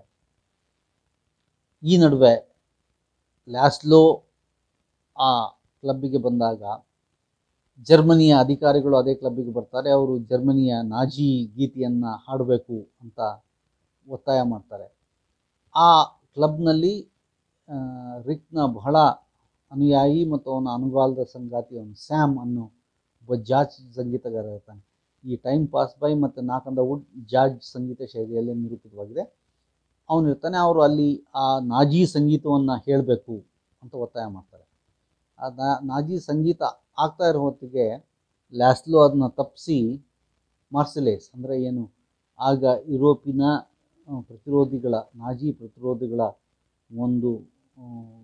ಈ ನಡುವೆ ಲ್ಯಾಸ್ಲೋ ಆ ಕ್ಲಬ್ಬಿಗೆ ಬಂದಾಗ ಜರ್ಮನಿಯ ಅಧಿಕಾರಿಗಳು ಅದೇ ಕ್ಲಬ್ಬಿಗೆ ಬರ್ತಾರೆ ಅವರು ಜರ್ಮನಿಯ ನಾಜಿ ಗೀತೆಯನ್ನು ಹಾಡಬೇಕು ಅಂತ ಒತ್ತಾಯ ಮಾಡ್ತಾರೆ ಆ ಕ್ಲಬ್ನಲ್ಲಿ ಆ, ರಿಕ್ನ ಬಹಳ ಅನುಯಾಯಿ ಮತ್ತು ಅವನ ಅನುಗಾಲದ ಸಂಗಾತಿ ಅವನು ಸ್ಯಾಮ್ ಅನ್ನೋ ಒಬ್ಬ ಜಾಜ್ ಸಂಗೀತಗಾರ ಇರ್ತಾನೆ ಈ ಟೈಮ್ ಪಾಸ್ ಬೈ ಮತ್ತು ನಾಕಂದ ವುಡ್ ಜಾಜ್ ಸಂಗೀತ ಶೈಲಿಯಲ್ಲಿ ನಿರೂಪಿತವಾಗಿದೆ ಅವನಿರ್ತಾನೆ ಅವರು ಅಲ್ಲಿ ಆ ನಾಜಿ ಸಂಗೀತವನ್ನು ಹೇಳಬೇಕು ಅಂತ ಒತ್ತಾಯ ಮಾಡ್ತಾರೆ ಆ ನಾ- ನಾಜಿ ಸಂಗೀತ ಆಗ್ತಾ ಇರೋ ಹೊತ್ತಿಗೆ ಲ್ಯಾಸ್ಲೋ ಅದನ್ನ ತಪ್ಪಿಸಿ ಮಾರ್ಸಲೇಸ್ ಅಂದರೆ ಏನು ಆಗ ಯುರೋಪಿನ ಆ, ಪ್ರತಿರೋಧಿಗಳ ನಾಜಿ ಪ್ರತಿರೋಧಿಗಳ ಒಂದು ಆ,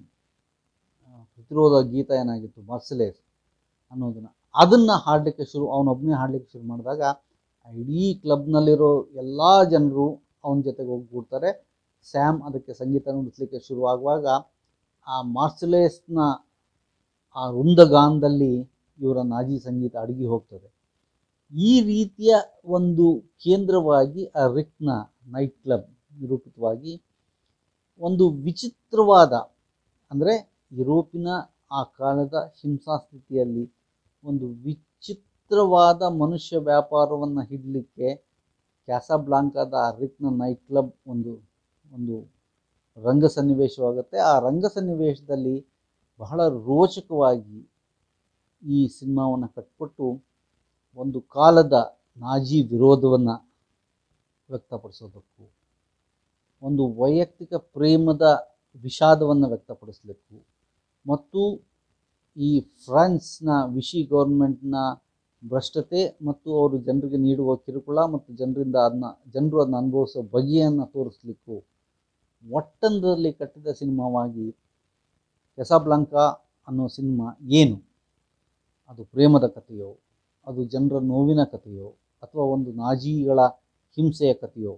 ಆ, ಪ್ರತಿರೋಧ ಗೀತ ಏನಾಗಿತ್ತು ಮಾರ್ಸಲೇಸ್ ಅನ್ನೋದನ್ನು ಅದನ್ನು ಹಾಡಲಿಕ್ಕೆ ಶುರು ಅವನೊಬ್ಬನೇ ಹಾಡಲಿಕ್ಕೆ ಶುರು ಮಾಡಿದಾಗ ಆ ಇಡೀ ಕ್ಲಬ್ನಲ್ಲಿರೋ ಎಲ್ಲ ಜನರು ಅವನ ಜೊತೆಗೆ ಹೋಗಿ ಕೂಡ್ತಾರೆ ಸ್ಯಾಮ್ ಅದಕ್ಕೆ ಸಂಗೀತ ನುಡಿಸ್ಲಿಕ್ಕೆ ಶುರುವಾಗುವಾಗ ಆ ಮಾರ್ಸಲೇಸ್ನ ಆ ವೃಂದಗಾನದಲ್ಲಿ ಇವರ ನಾಜಿ ಸಂಗೀತ ಅಡಗಿ ಹೋಗ್ತದೆ ಈ ರೀತಿಯ ಒಂದು ಕೇಂದ್ರವಾಗಿ ಆ ರಿಕ್ನ ನೈಟ್ ಕ್ಲಬ್ ನಿರೂಪಿತವಾಗಿ ಒಂದು ವಿಚಿತ್ರವಾದ ಅಂದರೆ ಯುರೋಪಿನ ಆ ಕಾಲದ ಹಿಂಸಾಸ್ಥಿತಿಯಲ್ಲಿ ಒಂದು ವಿಚಿತ್ರವಾದ ಮನುಷ್ಯ ವ್ಯಾಪಾರವನ್ನು ಹಿಡಲಿಕ್ಕೆ ಕ್ಯಾಸಾಬ್ಲಾಂಕಾದ ಆ ರಿಕ್ನ ನೈಟ್ ಕ್ಲಬ್ ಒಂದು ಒಂದು ರಂಗ ಸನ್ನಿವೇಶವಾಗುತ್ತೆ ಆ ರಂಗ ಸನ್ನಿವೇಶದಲ್ಲಿ ಬಹಳ ರೋಚಕವಾಗಿ ಈ ಸಿನಿಮಾವನ್ನು ಕಟ್ಕೊಟ್ಟು ಒಂದು ಕಾಲದ ನಾಜಿ ವಿರೋಧವನ್ನು ವ್ಯಕ್ತಪಡಿಸೋದಕ್ಕೂ ಒಂದು ವೈಯಕ್ತಿಕ ಪ್ರೇಮದ ವಿಷಾದವನ್ನು ವ್ಯಕ್ತಪಡಿಸಲಿಕ್ಕೂ ಮತ್ತು ಈ ಫ್ರಾನ್ಸ್ನ ವಿಶಿ ಗೌರ್ಮೆಂಟ್ನ ಭ್ರಷ್ಟತೆ ಮತ್ತು ಅವರು ಜನರಿಗೆ ನೀಡುವ ಕಿರುಕುಳ ಮತ್ತು ಜನರಿಂದ ಅದನ್ನ ಜನರು ಅದನ್ನ ಅನುಭವಿಸೋ ಬಗೆಯನ್ನು ತೋರಿಸ್ಲಿಕ್ಕೂ ಒಟ್ಟಂದರಲ್ಲಿ ಕಟ್ಟಿದ ಸಿನಿಮಾವಾಗಿ ಕೆಸಾಬ್ಲಾಂಕಾ ಅನ್ನೋ ಸಿನಿಮಾ ಏನು ಅದು ಪ್ರೇಮದ ಕಥೆಯೋ ಅದು ಜನರ ನೋವಿನ ಕಥೆಯೋ ಅಥವಾ ಒಂದು ನಾಜಿಗಳ ಹಿಂಸೆಯ ಕಥೆಯೋ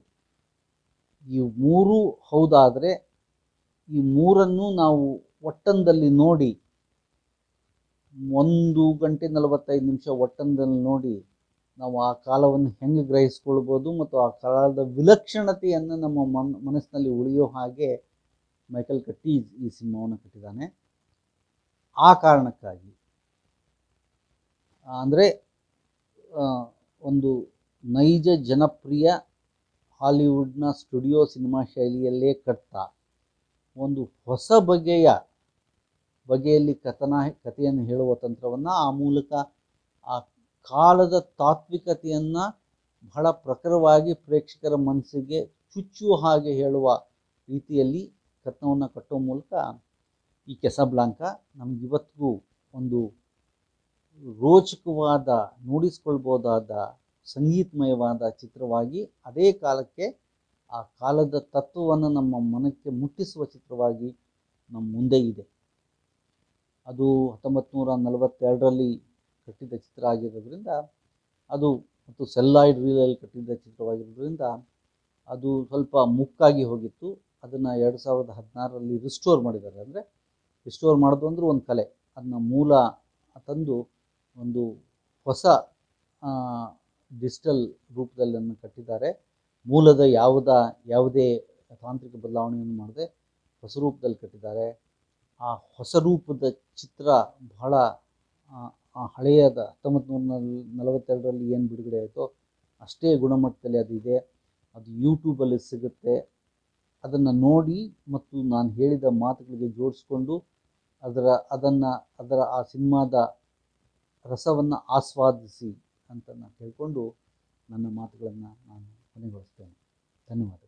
ಈ ಮೂರೂ ಹೌದಾದರೆ ಈ ಮೂರನ್ನು ನಾವು ಒಟ್ಟಂದಲ್ಲಿ ನೋಡಿ ಒಂದು ಗಂಟೆ ನಲವತ್ತೈದು ನಿಮಿಷ ಒಟ್ಟಂದಲ್ಲಿ ನೋಡಿ ನಾವು ಆ ಕಾಲವನ್ನು ಹೆಂಗೆ ಗ್ರಹಿಸ್ಕೊಳ್ಬೋದು ಮತ್ತು ಆ ಕಾಲದ ವಿಲಕ್ಷಣತೆಯನ್ನು ನಮ್ಮ ಮನ್ ಮನಸ್ಸಿನಲ್ಲಿ ಉಳಿಯೋ ಹಾಗೆ ಮೈಕಲ್ ಕಟ್ಟೀಸ್ ಈ ಸಿನಿಮಾವನ್ನು ಕಟ್ಟಿದ್ದಾನೆ ಆ ಕಾರಣಕ್ಕಾಗಿ ಅಂದರೆ ಒಂದು ನೈಜ ಜನಪ್ರಿಯ ಹಾಲಿವುಡ್ನ ಸ್ಟುಡಿಯೋ ಸಿನಿಮಾ ಶೈಲಿಯಲ್ಲೇ ಕಟ್ತಾ ಒಂದು ಹೊಸ ಬಗೆಯ ಬಗೆಯಲ್ಲಿ ಕಥನ ಕಥೆಯನ್ನು ಹೇಳುವ ತಂತ್ರವನ್ನು ಆ ಮೂಲಕ ಆ ಕಾಲದ ತಾತ್ವಿಕತೆಯನ್ನು ಬಹಳ ಪ್ರಖರವಾಗಿ ಪ್ರೇಕ್ಷಕರ ಮನಸ್ಸಿಗೆ ಚುಚ್ಚುವ ಹಾಗೆ ಹೇಳುವ ರೀತಿಯಲ್ಲಿ ಕಥನವನ್ನು ಕಟ್ಟುವ ಮೂಲಕ ಈ ಕೆಸಬ್ಲಾಂಕ ನಮಗಿವತ್ತಿಗೂ ಒಂದು ರೋಚಕವಾದ ನೋಡಿಸ್ಕೊಳ್ಬೋದಾದ ಸಂಗೀತಮಯವಾದ ಚಿತ್ರವಾಗಿ ಅದೇ ಕಾಲಕ್ಕೆ ಆ ಕಾಲದ ತತ್ವವನ್ನು ನಮ್ಮ ಮನಕ್ಕೆ ಮುಟ್ಟಿಸುವ ಚಿತ್ರವಾಗಿ ನಮ್ಮ ಮುಂದೆ ಇದೆ ಅದು ಹತ್ತೊಂಬತ್ತು ನೂರ ನಲವತ್ತೆರಡರಲ್ಲಿ ಕಟ್ಟಿದ ಚಿತ್ರ ಆಗಿರೋದ್ರಿಂದ ಅದು ಮತ್ತು ಸೆಲ್ಲಾಯ್ಡ್ ರೀಲಲ್ಲಿ ಕಟ್ಟಿದ ಚಿತ್ರವಾಗಿರೋದ್ರಿಂದ ಅದು ಸ್ವಲ್ಪ ಮುಕ್ಕಾಗಿ ಹೋಗಿತ್ತು ಅದನ್ನು ಎರಡು ಸಾವಿರದ ಹದಿನಾರರಲ್ಲಿ ರಿಸ್ಟೋರ್ ಮಾಡಿದ್ದಾರೆ ಅಂದರೆ ರಿಸ್ಟೋರ್ ಮಾಡೋದು ಅಂದ್ರೆ ಒಂದು ಕಲೆ ಅದನ್ನ ಮೂಲ ತಂದು ಒಂದು ಹೊಸ ಡಿಜಿಟಲ್ ರೂಪದಲ್ಲಿ ಅದನ್ನು ಕಟ್ಟಿದ್ದಾರೆ ಮೂಲದ ಯಾವುದ ಯಾವುದೇ ತಾಂತ್ರಿಕ ಬದಲಾವಣೆಯನ್ನು ಮಾಡದೆ ಹೊಸ ರೂಪದಲ್ಲಿ ಕಟ್ಟಿದ್ದಾರೆ ಆ ಹೊಸ ರೂಪದ ಚಿತ್ರ ಬಹಳ ಆ, ಆ ಹಳೆಯದ ಹತ್ತೊಂಬತ್ತು ನೂರ ನಲವತ್ತೆರಡರಲ್ಲಿ ಏನು ಬಿಡುಗಡೆ ಆಯಿತೋ ಅಷ್ಟೇ ಗುಣಮಟ್ಟದಲ್ಲಿ ಅದು ಇದೆ ಅದು ಯೂಟ್ಯೂಬಲ್ಲಿ ಸಿಗುತ್ತೆ ಅದನ್ನು ನೋಡಿ ಮತ್ತು ನಾನು ಹೇಳಿದ ಮಾತುಗಳಿಗೆ ಜೋಡಿಸ್ಕೊಂಡು ಅದರ ಅದನ್ನು ಅದರ ಆ ಸಿನಿಮಾದ ರಸವನ್ನು ಆಸ್ವಾದಿಸಿ ಅಂತ ನಾನು ಕೇಳಿಕೊಂಡು ನನ್ನ ಮಾತುಗಳನ್ನು ನಾನು ಕೊನೆಗೊಳಿಸ್ತೇನೆ ಧನ್ಯವಾದಗಳು